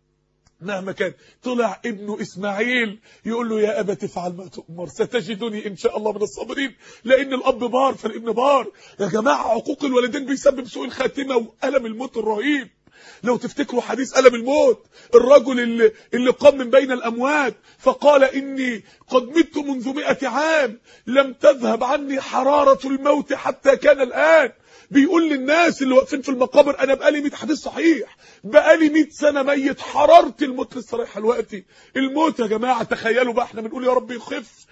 [SPEAKER 1] مهما كان طلع ابنه اسماعيل يقول له يا ابا تفعل ما تؤمر ستجدني ان شاء الله من الصابرين لان الاب بار فالابن بار يا جماعه عقوق الوالدين بيسبب سوء الخاتمه والم الموت الرهيب لو تفتكروا حديث ألم الموت الرجل اللي, اللي قام من بين الأموات فقال إني قد مت منذ مئة عام لم تذهب عني حرارة الموت حتى كان الآن بيقول للناس اللي واقفين في المقابر انا بقالي 100 حديث صحيح بقالي 100 سنه ميت حراره الموت لسه رايحه دلوقتي الموت يا جماعه تخيلوا بقى احنا بنقول يا رب يخف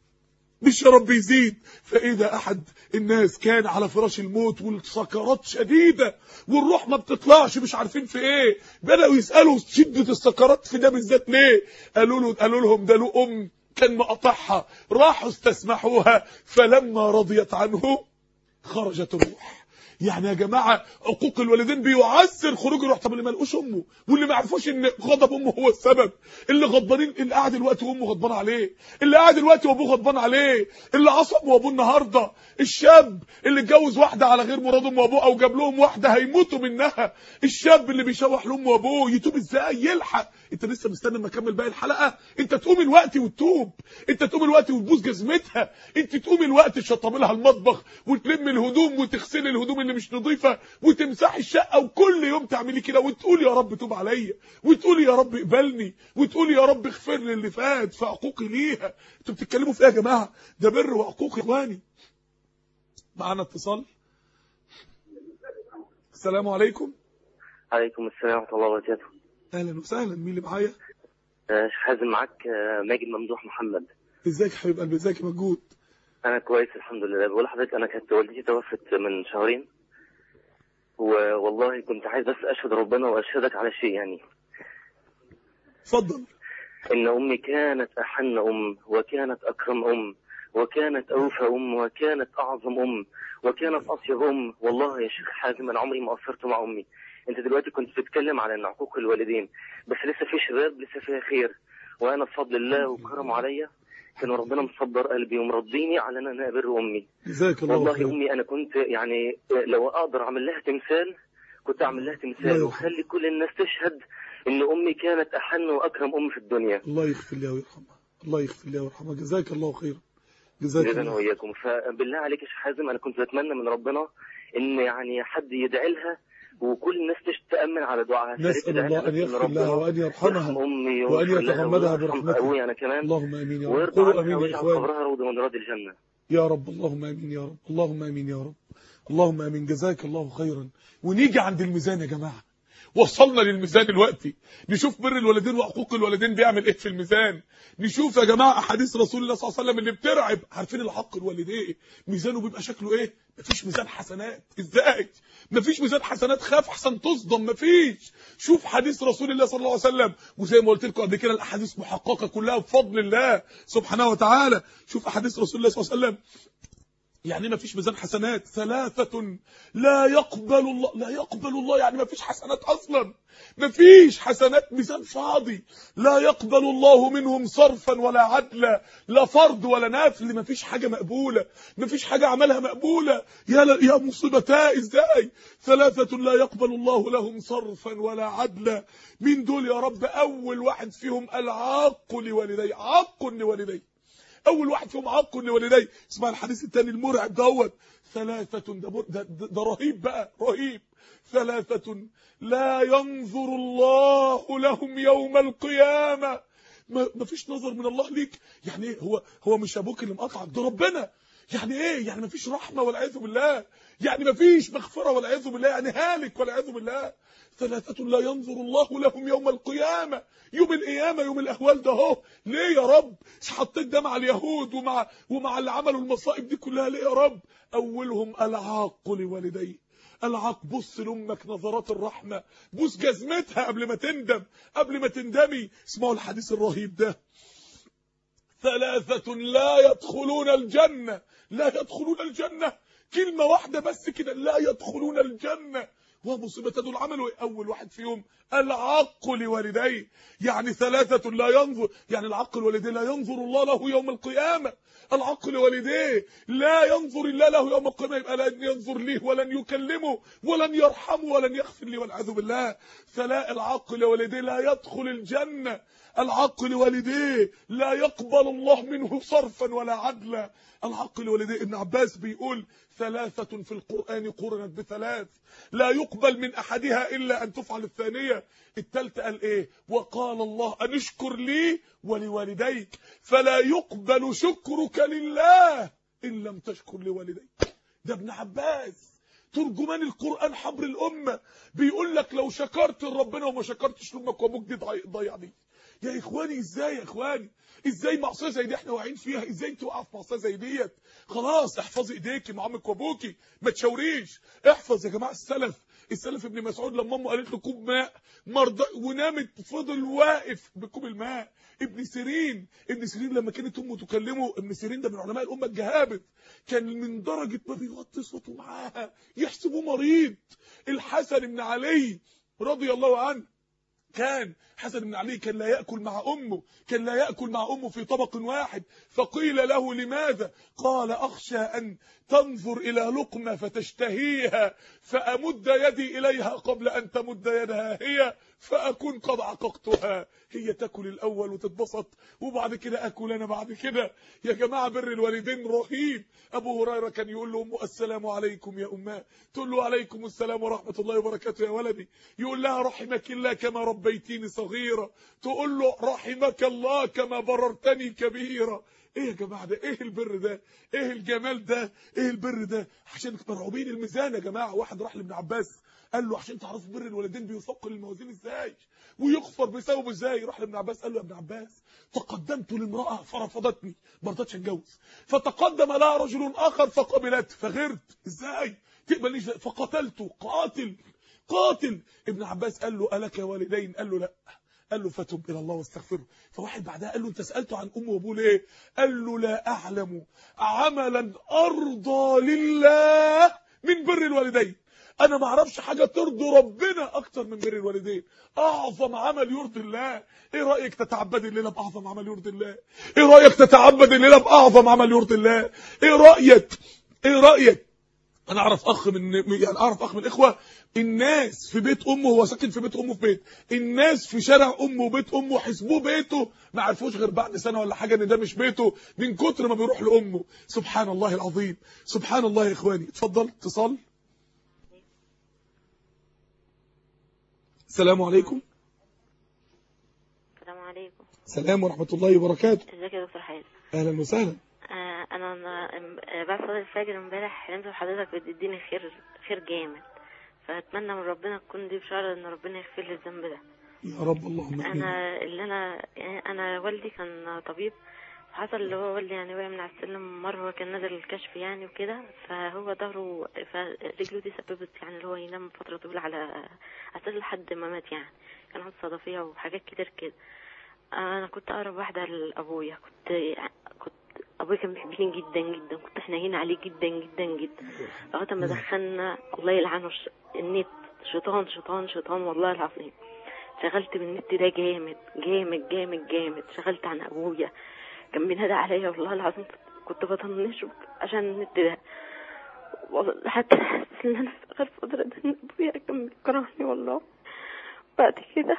[SPEAKER 1] مش يا رب يزيد فاذا احد الناس كان على فراش الموت والسكرات شديده والروح ما بتطلعش مش عارفين في ايه بداوا يسالوا شده السكرات في ده بالذات ليه قالوا له قالوا لهم ده له ام كان مقطعها راحوا استسمحوها فلما رضيت عنه خرجت الروح يعني يا جماعه عقوق الوالدين بيعسر خروج الروح طب اللي ما لقوش امه واللي ما عرفوش ان غضب امه هو السبب اللي غضبانين اللي قاعد دلوقتي وامه غضبان عليه اللي قاعد دلوقتي وابوه غضبان عليه اللي عصب وابوه النهارده الشاب اللي اتجوز واحده على غير مراد امه وابوه او جاب لهم واحده هيموتوا منها الشاب اللي بيشوح لامه وابوه يتوب ازاي يلحق انت لسه مستني اما اكمل باقي الحلقه انت تقوم الوقت وتتوب انت تقوم الوقت وتبوس جزمتها انت تقوم الوقت تشطبي لها المطبخ وتلم الهدوم وتغسلي الهدوم اللي مش نظيفه وتمسحي الشقه وكل يوم تعملي كده وتقولي يا رب توب عليا وتقولي يا رب اقبلني وتقولي يا رب اغفر لي اللي فات في عقوقي ليها انتوا بتتكلموا في ايه يا جماعه ده بر وعقوق يا اخواني معانا اتصال السلام عليكم
[SPEAKER 3] عليكم السلام ورحمة الله وبركاته
[SPEAKER 1] اهلا وسهلا مين اللي معايا
[SPEAKER 3] آه، شيخ حازم معاك آه، ماجد ممدوح محمد
[SPEAKER 1] ازيك يا حبيب قلبي ازيك يا مجهود
[SPEAKER 3] أنا كويس الحمد لله بقول لحضرتك أنا كانت والدتي توفت من شهرين والله كنت عايز بس أشهد ربنا وأشهدك على شيء يعني
[SPEAKER 1] اتفضل
[SPEAKER 3] إن أمي كانت أحن أم وكانت أكرم أم وكانت أوفى أم وكانت أعظم أم وكانت أطيب أم والله يا شيخ حازم أنا عمري ما قصرت مع أمي أنت دلوقتي كنت بتتكلم عن إن عقوق الوالدين بس لسه في شباب لسه فيها خير وأنا بفضل الله وكرمه عليا كان ربنا مصبر قلبي ومرضيني على ان انا ابر امي
[SPEAKER 1] جزاك الله
[SPEAKER 3] والله
[SPEAKER 1] خير
[SPEAKER 3] امي انا كنت يعني لو اقدر اعمل لها تمثال كنت اعمل لها
[SPEAKER 1] الله
[SPEAKER 3] تمثال
[SPEAKER 1] يرحمها.
[SPEAKER 3] وخلي كل الناس تشهد ان امي كانت احن واكرم ام في الدنيا
[SPEAKER 1] الله يغفر لها ويرحمها الله يغفر لها ويرحمها جزاك الله خيرا جزاك
[SPEAKER 3] جزانا
[SPEAKER 1] الله
[SPEAKER 3] واياكم فبالله عليك يا شيخ حازم انا كنت بتمنى من ربنا ان يعني حد يدعي لها وكل الناس تش- تامن على دعائها
[SPEAKER 1] نسأل
[SPEAKER 3] فريت
[SPEAKER 1] الله
[SPEAKER 3] ادعي
[SPEAKER 1] أن
[SPEAKER 3] لها
[SPEAKER 1] يغفر
[SPEAKER 3] ربنا
[SPEAKER 1] لها وأن يرحمها
[SPEAKER 3] يرحم امي
[SPEAKER 1] وأن
[SPEAKER 3] ويغفر لها
[SPEAKER 1] يتغمدها
[SPEAKER 3] ويرحم
[SPEAKER 1] برحمته.
[SPEAKER 3] ابوي انا كمان
[SPEAKER 1] اللهم آمين يا رب
[SPEAKER 3] ويرضى
[SPEAKER 1] قولوا
[SPEAKER 3] عنها
[SPEAKER 1] آمين يا
[SPEAKER 3] ويجعل
[SPEAKER 1] إخواني
[SPEAKER 3] قبرها روضه من رياض الجنه
[SPEAKER 1] يا رب اللهم امين يا رب اللهم امين يا رب اللهم امين جزاك الله خيرا ونيجي عند الميزان يا جماعه وصلنا للميزان دلوقتي نشوف بر الوالدين وحقوق الوالدين بيعمل ايه في الميزان نشوف يا جماعه احاديث رسول الله صلى الله عليه وسلم اللي بترعب عارفين الحق الوالدين ميزانه بيبقى شكله ايه مفيش ميزان حسنات ازاي مفيش ميزان حسنات خاف احسن تصدم مفيش شوف حديث رسول الله صلى الله عليه وسلم وزي ما قلت لكم قبل كده الاحاديث محققه كلها بفضل الله سبحانه وتعالى شوف احاديث رسول الله صلى الله عليه وسلم يعني ما فيش ميزان حسنات ثلاثة لا يقبل الله لا يقبل الله يعني ما فيش حسنات أصلا ما فيش حسنات ميزان فاضي لا يقبل الله منهم صرفا ولا عدلا لا فرض ولا نفل ما فيش حاجة مقبولة ما فيش حاجة عملها مقبولة يا ل... يا مصيبتا ازاي ثلاثة لا يقبل الله لهم صرفا ولا عدلا مين دول يا رب أول واحد فيهم العاق لوالديه عاق لوالديه اول واحد فيهم عاق لوالديه اسمع الحديث الثاني المرعب دوت ثلاثه ده, مر- ده, ده, ده رهيب بقى رهيب ثلاثه لا ينظر الله لهم يوم القيامه ما ما فيش نظر من الله ليك يعني ايه هو هو مش ابوك اللي مقطعك ده ربنا يعني ايه يعني ما فيش رحمه والعياذ بالله يعني ما فيش مغفره والعياذ بالله يعني هالك والعياذ بالله ثلاثة لا ينظر الله لهم يوم القيامة يوم القيامة يوم الأهوال ده اهو ليه يا رب حطيت ده مع اليهود ومع ومع اللي عملوا المصائب دي كلها ليه يا رب أولهم العاق لوالديه العاق بص لامك نظرات الرحمة بص جزمتها قبل ما تندم قبل ما تندمي اسمعوا الحديث الرهيب ده ثلاثة لا يدخلون الجنة لا يدخلون الجنة كلمة واحدة بس كده لا يدخلون الجنة ومصيبة دول عملوا إيه؟ أول واحد فيهم العق لوالديه يعني ثلاثة لا ينظر يعني العق لوالديه لا ينظر الله له يوم القيامة العق لوالديه لا ينظر الله له يوم القيامة يبقى لن ينظر ليه ولن يكلمه ولن يرحمه ولن يغفر لي والعياذ بالله فلا العق لوالديه لا يدخل الجنة العق لوالديه لا يقبل الله منه صرفا ولا عدلا العق لوالديه ابن عباس بيقول ثلاثة في القرآن قرنت بثلاث لا يقبل من أحدها إلا أن تفعل الثانية التالتة قال إيه وقال الله أن اشكر لي ولوالديك فلا يقبل شكرك لله إن لم تشكر لوالديك ده ابن عباس ترجمان القرآن حبر الأمة بيقول لك لو شكرت لربنا وما شكرتش لأمك وأبوك دي ضي- ضيع دي يا إخواني إزاي يا إخواني إزاي معصية زي دي إحنا واقعين فيها إزاي أنت واقعة في معصية زي ديت خلاص احفظي إيديكي مع أمك وأبوكي ما تشاوريش احفظ يا جماعة السلف السلف ابن مسعود لما امه قالت له كوب ماء مرضى ونامت فضل واقف بكوب الماء ابن سيرين ابن سيرين لما كانت امه تكلمه ابن سيرين ده من علماء الامه الجهابذ كان من درجه ما بيوطي صوته معاها يحسبه مريض الحسن بن علي رضي الله عنه كان حسن بن علي كان لا يأكل مع أمه كان لا يأكل مع أمه في طبق واحد فقيل له لماذا قال أخشى أن تنظر إلى لقمة فتشتهيها فأمد يدي إليها قبل أن تمد يدها هي فأكون قد عققتها هي تاكل الأول وتتبسط وبعد كده أكل أنا بعد كده يا جماعة بر الوالدين رهيب أبو هريرة كان يقول له أمه السلام عليكم يا أماه تقول له عليكم السلام ورحمة الله وبركاته يا ولدي يقول لها رحمك الله كما ربيتيني صغيرة تقول له رحمك الله كما بررتني كبيرة ايه يا جماعه ده ايه البر ده ايه الجمال ده ايه البر ده عشان مرعوبين الميزان يا جماعه واحد راح لابن عباس قال له عشان تعرفوا بر الوالدين بيثقل الموازين ازاي ويغفر بسببه ازاي راح لابن عباس قال له يا ابن عباس تقدمت لامراه فرفضتني ما رضتش اتجوز فتقدم لها رجل اخر فقبلت فغرت ازاي تقبلنيش فقتلته قاتل قاتل ابن عباس قال له الك والدين قال له لا قال له فتب الى الله واستغفره فواحد بعدها قال له انت سالته عن امه وابوه ليه قال له لا اعلم عملا ارضى لله من بر الوالدين انا ما اعرفش حاجه ترضي ربنا اكتر من بر الوالدين اعظم عمل يرضي الله ايه رايك تتعبد الليله باعظم عمل يرضي الله ايه رايك تتعبد الليله باعظم عمل يرضي الله ايه رايك ايه رايك انا اعرف اخ من يعني اعرف اخ من الاخوه الناس في بيت امه هو ساكن في بيت امه في بيت الناس في شارع امه وبيت امه حسبوه بيته ما عرفوش غير بعد سنه ولا حاجه ان ده مش بيته من كتر ما بيروح لامه سبحان الله العظيم سبحان الله يا اخواني اتفضل اتصال السلام عليكم
[SPEAKER 4] السلام عليكم
[SPEAKER 1] السلام ورحمه الله وبركاته
[SPEAKER 4] ازيك يا دكتور حازم
[SPEAKER 1] اهلا وسهلا
[SPEAKER 4] آه انا أنا- آه، بعد صلاه الفجر امبارح حلمت بحضرتك بتديني خير خير جامد فاتمنى من ربنا تكون دي بشاره ان ربنا يغفر لي الذنب ده
[SPEAKER 1] يا رب اللهم امين
[SPEAKER 4] انا اللي انا يعني انا والدي كان طبيب حصل اللي هو والدي يعني وقع من على السلم مره هو كان نازل الكشف يعني وكده فهو ظهره فرجله دي سببت يعني اللي هو ينام فتره طويله على اساس لحد ما مات يعني كان عنده صدفيه وحاجات كتير كده انا كنت اقرب واحده لابويا كنت كنت ابويا كان بيحبني جدا جدا كنت حنين عليه جدا جدا جدا لغايه ما دخلنا الله يلعنه الش- النت شيطان شيطان شيطان والله العظيم شغلت بالنت ده جامد جامد جامد جامد شغلت عن ابويا كان بينادى عليا والله العظيم كنت بطنشه عشان النت ده والله حتى حاسس ان انا في اخر فتره ده ان ابويا كان بيكرهني والله بعد كده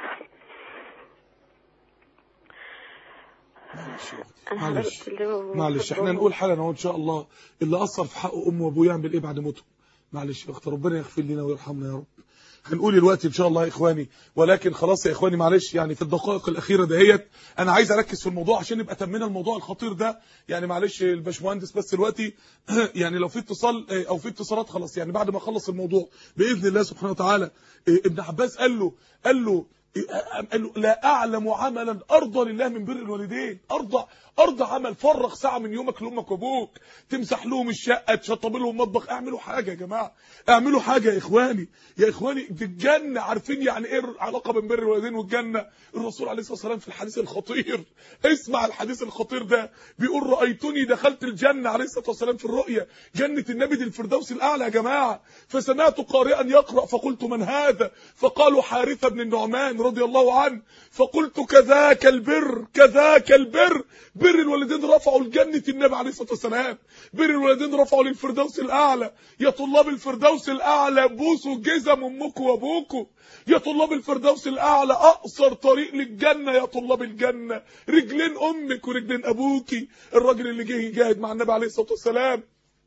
[SPEAKER 1] معلش يا أختي،
[SPEAKER 4] انا
[SPEAKER 1] معلش
[SPEAKER 4] حضرت اللي هو
[SPEAKER 1] معلش احنا نقول حالا اهو ان شاء الله اللي اثر في حق امه وابوه يعمل ايه بعد موته معلش يا اخت ربنا يغفر لنا ويرحمنا يا رب هنقول الوقت ان شاء الله يا اخواني ولكن خلاص يا اخواني معلش يعني في الدقائق الاخيره دهيت انا عايز اركز في الموضوع عشان نبقى تمينا الموضوع الخطير ده يعني معلش الباشمهندس بس دلوقتي يعني لو في اتصال او في اتصالات خلاص يعني بعد ما اخلص الموضوع باذن الله سبحانه وتعالى ابن عباس قال له قال له قال له لا اعلم عملا ارضى لله من بر الوالدين ارضى ارضى عمل فرغ ساعه من يومك لامك وابوك تمسح لهم الشقه تشطب لهم المطبخ اعملوا حاجه يا جماعه اعملوا حاجه يا اخواني يا اخواني دي الجنه عارفين يعني ايه العلاقه بين بر الوالدين والجنه الرسول عليه الصلاه والسلام في الحديث الخطير اسمع الحديث الخطير ده بيقول رايتني دخلت الجنه عليه الصلاه والسلام في الرؤيا جنه النبي دي الفردوس الاعلى يا جماعه فسمعت قارئا يقرا فقلت من هذا فقالوا حارثه بن النعمان رضي الله عنه فقلت كذاك البر كذاك البر بر الوالدين رفعوا لجنة النبي عليه الصلاة والسلام بر الوالدين رفعوا للفردوس الأعلى يا طلاب الفردوس الأعلى بوسوا جزم أمكم وأبوكم يا طلاب الفردوس الأعلى أقصر طريق للجنة يا طلاب الجنة رجلين أمك ورجلين أبوكي الراجل اللي جه يجاهد مع النبي عليه الصلاة والسلام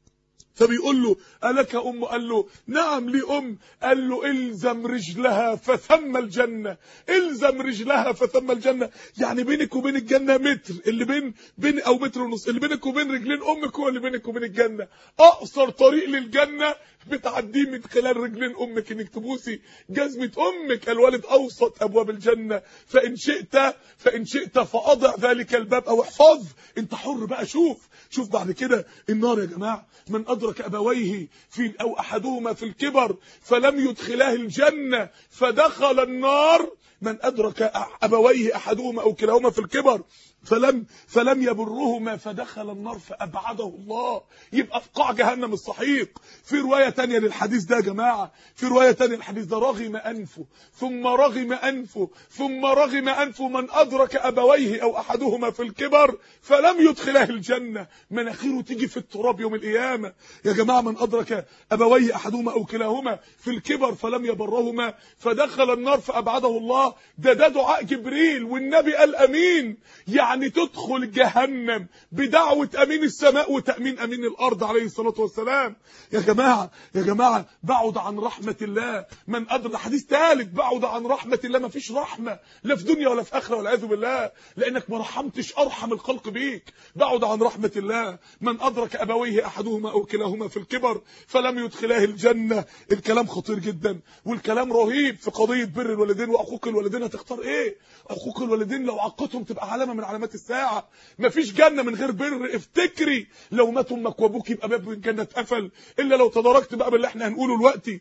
[SPEAKER 1] فبيقول له ألك أم قال له نعم لي أم قال له الزم رجلها فثم الجنة الزم رجلها فثم الجنة يعني بينك وبين الجنة متر اللي بين بين أو متر ونص اللي بينك وبين رجلين أمك هو اللي بينك وبين الجنة أقصر طريق للجنة بتعديه من خلال رجلين أمك إنك تبوسي جزمة أمك الوالد أوسط أبواب الجنة فإن شئت فإن شئت فأضع ذلك الباب أو احفظ أنت حر بقى شوف شوف بعد كده النار يا جماعة من أدرك أبويه في أو أحدهما في الكبر فلم يدخلاه الجنة فدخل النار من أدرك أبويه أحدهما أو كلاهما في الكبر فلم فلم يبرهما فدخل النار فابعده الله يبقى في قاع جهنم الصحيق في روايه تانية للحديث ده يا جماعه في روايه تانية للحديث ده رغم انفه ثم رغم انفه ثم رغم انفه من ادرك ابويه او احدهما في الكبر فلم يدخله الجنه مناخيره تيجي في التراب يوم القيامه يا جماعه من ادرك ابويه احدهما او كلاهما في الكبر فلم يبرهما فدخل النار فابعده الله ده ده دعاء جبريل والنبي قال امين يعني تدخل جهنم بدعوة أمين السماء وتأمين أمين الأرض عليه الصلاة والسلام يا جماعة يا جماعة بعد عن رحمة الله من أدرك حديث ثالث بعد عن رحمة الله ما فيش رحمة لا في دنيا ولا في آخرة والعياذ بالله لأنك ما رحمتش أرحم الخلق بيك بعد عن رحمة الله من أدرك أبويه أحدهما أو كلاهما في الكبر فلم يدخلاه الجنة الكلام خطير جدا والكلام رهيب في قضية بر الوالدين وعقوق الوالدين هتختار إيه عقوق الوالدين لو عقتهم تبقى علامة من علامات الساعة مفيش جنة من غير بر افتكري لو مات امك وابوك يبقى باب الجنة اتقفل الا لو تداركت بقى باللي احنا هنقوله دلوقتي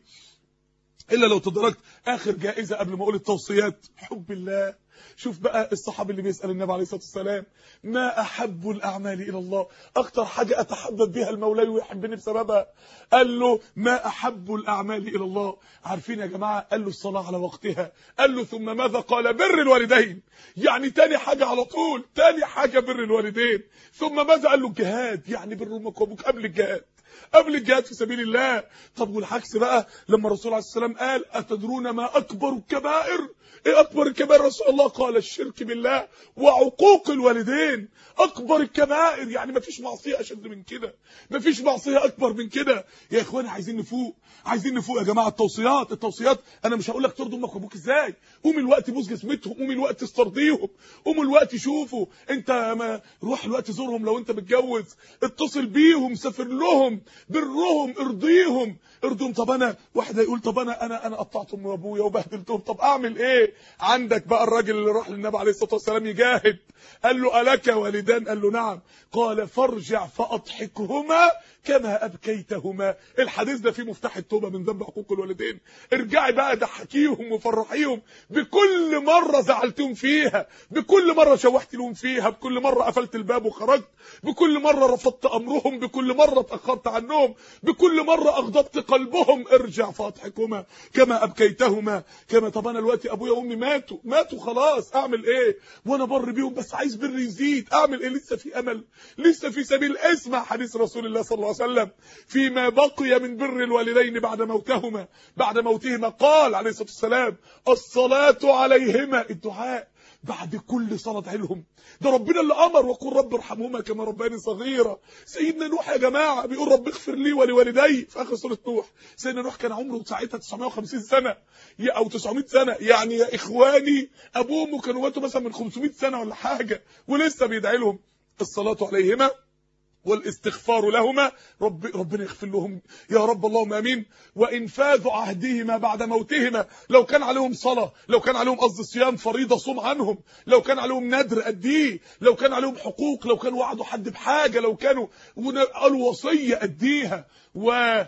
[SPEAKER 1] الا لو تداركت اخر جائزة قبل ما اقول التوصيات حب الله شوف بقى الصحابي اللي بيسأل النبي عليه الصلاة والسلام ما أحب الأعمال إلى الله أكتر حاجة أتحبب بها المولى ويحبني بسببها قال له ما أحب الأعمال إلى الله عارفين يا جماعة قال له الصلاة على وقتها قال له ثم ماذا قال بر الوالدين يعني تاني حاجة على طول تاني حاجة بر الوالدين ثم ماذا قال له الجهاد يعني بر أمك وأبوك قبل الجهاد قبل الجهاد في سبيل الله طب والعكس بقى لما الرسول عليه السلام قال أتدرون ما أكبر الكبائر ايه اكبر الكبائر رسول الله قال الشرك بالله وعقوق الوالدين اكبر الكبائر يعني مفيش معصيه اشد من كده مفيش معصيه اكبر من كده يا اخواني عايزين نفوق عايزين نفوق يا جماعه التوصيات التوصيات انا مش هقول لك ترضوا امك وابوك ازاي قوم الوقت بوس جسمتهم قوم الوقت استرضيهم قوم الوقت شوفوا انت ما روح الوقت زورهم لو انت متجوز اتصل بيهم سافر لهم برهم ارضيهم ارضهم طب انا واحد يقول طب انا انا انا قطعت امي وابويا وبهدلتهم طب اعمل ايه عندك بقى الراجل اللي راح للنبي عليه الصلاه والسلام يجاهد قال له الك والدان قال له نعم قال فارجع فاضحكهما كما ابكيتهما الحديث ده فيه مفتاح التوبه من ذنب حقوق الوالدين ارجعي بقى ضحكيهم وفرحيهم بكل مره زعلتهم فيها بكل مره شوحت لهم فيها بكل مره قفلت الباب وخرجت بكل مره رفضت امرهم بكل مره اتاخرت عنهم بكل مره اغضبت قلبهم ارجع فاضحكهما كما ابكيتهما كما طب انا دلوقتي ابويا وامي ماتوا ماتوا خلاص اعمل ايه وانا بر بيهم بس عايز بر يزيد اعمل ايه لسه في امل لسه في سبيل اسمع حديث رسول الله صلى الله عليه وسلم فيما بقي من بر الوالدين بعد موتهما بعد موتهما قال عليه الصلاه والسلام الصلاه عليهما الدعاء بعد كل صلاة علهم ده ربنا اللي أمر وقل رب ارحمهما كما رباني صغيرة سيدنا نوح يا جماعة بيقول رب اغفر لي ولوالدي في آخر سورة نوح سيدنا نوح كان عمره ساعتها 950 سنة أو 900 سنة يعني يا إخواني أبوه وأمه كانوا ماتوا مثلا من 500 سنة ولا حاجة ولسه بيدعي لهم الصلاة عليهما والاستغفار لهما رب ربنا يغفر لهم يا رب اللهم امين وانفاذ عهدهما بعد موتهما لو كان عليهم صلاه لو كان عليهم قصد صيام فريضه صوم عنهم لو كان عليهم ندر اديه لو كان عليهم حقوق لو كانوا وعدوا حد بحاجه لو كانوا قالوا وصيه اديها و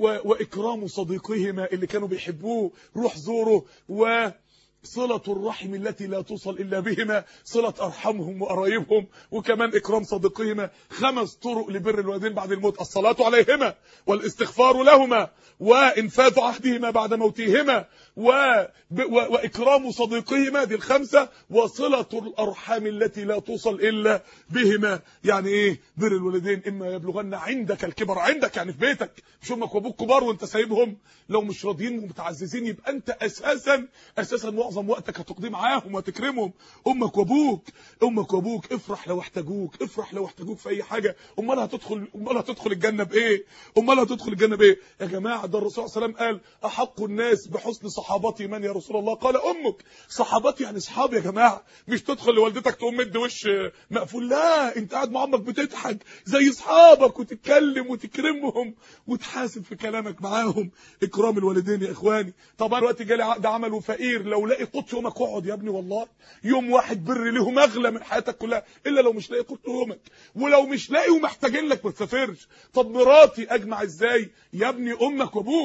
[SPEAKER 1] واكرام صديقهما اللي كانوا بيحبوه روح زوره و صلة الرحم التي لا توصل إلا بهما صلة أرحمهم وقرايبهم وكمان إكرام صديقهما خمس طرق لبر الوالدين بعد الموت الصلاة عليهما والاستغفار لهما وإنفاذ عهدهما بعد موتهما و... و... وإكرام صديقهما دي الخمسة وصلة الأرحام التي لا توصل إلا بهما يعني إيه بر الوالدين إما يبلغن عندك الكبر عندك يعني في بيتك مش أمك وأبوك كبار وأنت سايبهم لو مش راضيين ومتعززين يبقى أنت أساسا أساسا معظم وقتك هتقضيه معاهم وتكرمهم أمك وأبوك أمك وأبوك افرح لو احتاجوك افرح لو احتاجوك في أي حاجة أمال هتدخل أمال هتدخل الجنة بإيه أمال هتدخل الجنة بإيه يا جماعة ده الرسول صلى الله عليه وسلم قال أحق الناس بحسن صحابتي من يا رسول الله قال امك صحابتي يعني اصحاب يا جماعه مش تدخل لوالدتك تقوم مد وش مقفول لا انت قاعد مع امك بتضحك زي اصحابك وتتكلم وتكرمهم وتحاسب في كلامك معاهم اكرام الوالدين يا اخواني طبعا دلوقتي جالي عقد عمل وفقير لو لاقي قوت يومك اقعد يا ابني والله يوم واحد بر ليهم اغلى من حياتك كلها الا لو مش لاقي قوت يومك ولو مش لاقي ومحتاجين لك ما تسافرش طب مراتي اجمع ازاي يا ابني امك وابوك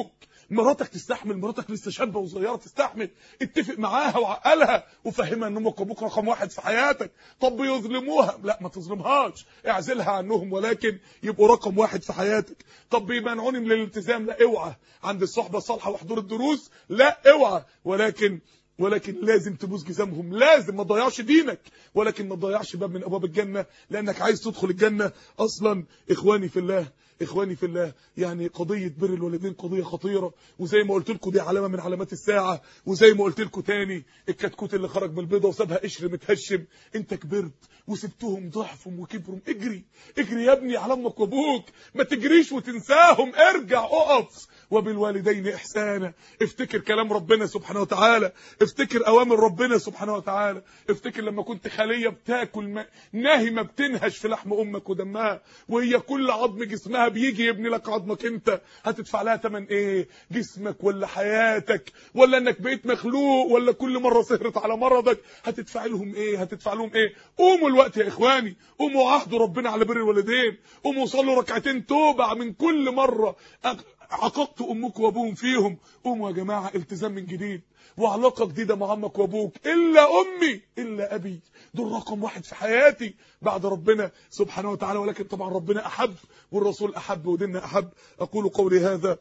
[SPEAKER 1] مراتك تستحمل مراتك لسه شابه وصغيره تستحمل اتفق معاها وعقلها وفهمها ان امك وابوك رقم واحد في حياتك طب يظلموها لا ما تظلمهاش اعزلها عنهم ولكن يبقوا رقم واحد في حياتك طب بيمنعوني من الالتزام لا اوعى عند الصحبه الصالحه وحضور الدروس لا اوعى ولكن ولكن لازم تبوس جزامهم لازم ما تضيعش دينك ولكن ما تضيعش باب من ابواب الجنه لانك عايز تدخل الجنه اصلا اخواني في الله اخواني في الله يعني قضيه بر الوالدين قضيه خطيره وزي ما قلت لكم دي علامه من علامات الساعه وزي ما قلت لكم تاني الكتكوت اللي خرج من البيضه وسابها قشر متهشم انت كبرت وسبتهم ضعفهم وكبرهم اجري اجري يا ابني على امك وابوك ما تجريش وتنساهم ارجع اقف وبالوالدين احسانا افتكر كلام ربنا سبحانه وتعالى افتكر اوامر ربنا سبحانه وتعالى افتكر لما كنت خليه بتاكل ما... ناهمه بتنهش في لحم امك ودمها وهي كل عظم جسمها بيجي يبني لك عظمك انت هتدفع لها ثمن ايه جسمك ولا حياتك ولا انك بقيت مخلوق ولا كل مره سهرت على مرضك هتدفع لهم ايه هتدفع لهم ايه قوموا الوقت يا اخواني قوموا عهدوا ربنا على بر الوالدين قوموا صلوا ركعتين توبه من كل مره عققت امك وابوهم فيهم قوموا يا جماعه التزام من جديد وعلاقه جديده مع امك وابوك الا امي الا ابي دول رقم واحد في حياتي بعد ربنا سبحانه وتعالى ولكن طبعا ربنا احب والرسول احب وديننا احب اقول قولي هذا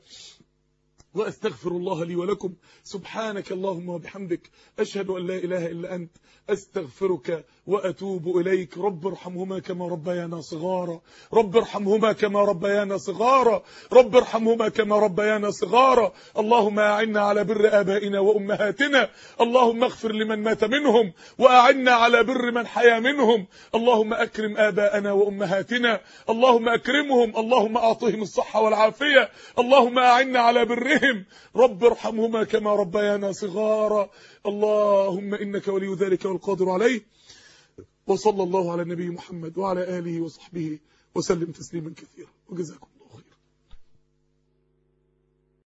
[SPEAKER 1] واستغفر الله لي ولكم سبحانك اللهم وبحمدك اشهد ان لا اله الا انت استغفرك واتوب اليك رب ارحمهما كما ربيانا صغارا رب ارحمهما كما ربيانا صغارا رب ارحمهما كما ربيانا صغارا اللهم اعنا على بر ابائنا وامهاتنا اللهم اغفر لمن مات منهم واعنا على بر من حيا منهم اللهم اكرم اباءنا وامهاتنا اللهم اكرمهم اللهم اعطهم الصحه والعافيه اللهم اعنا على برهم رب ارحمهما كما ربيانا صغارا اللهم انك ولي ذلك والقادر عليه وصلى الله على النبي محمد وعلى اله وصحبه وسلم تسليما كثيرا وجزاكم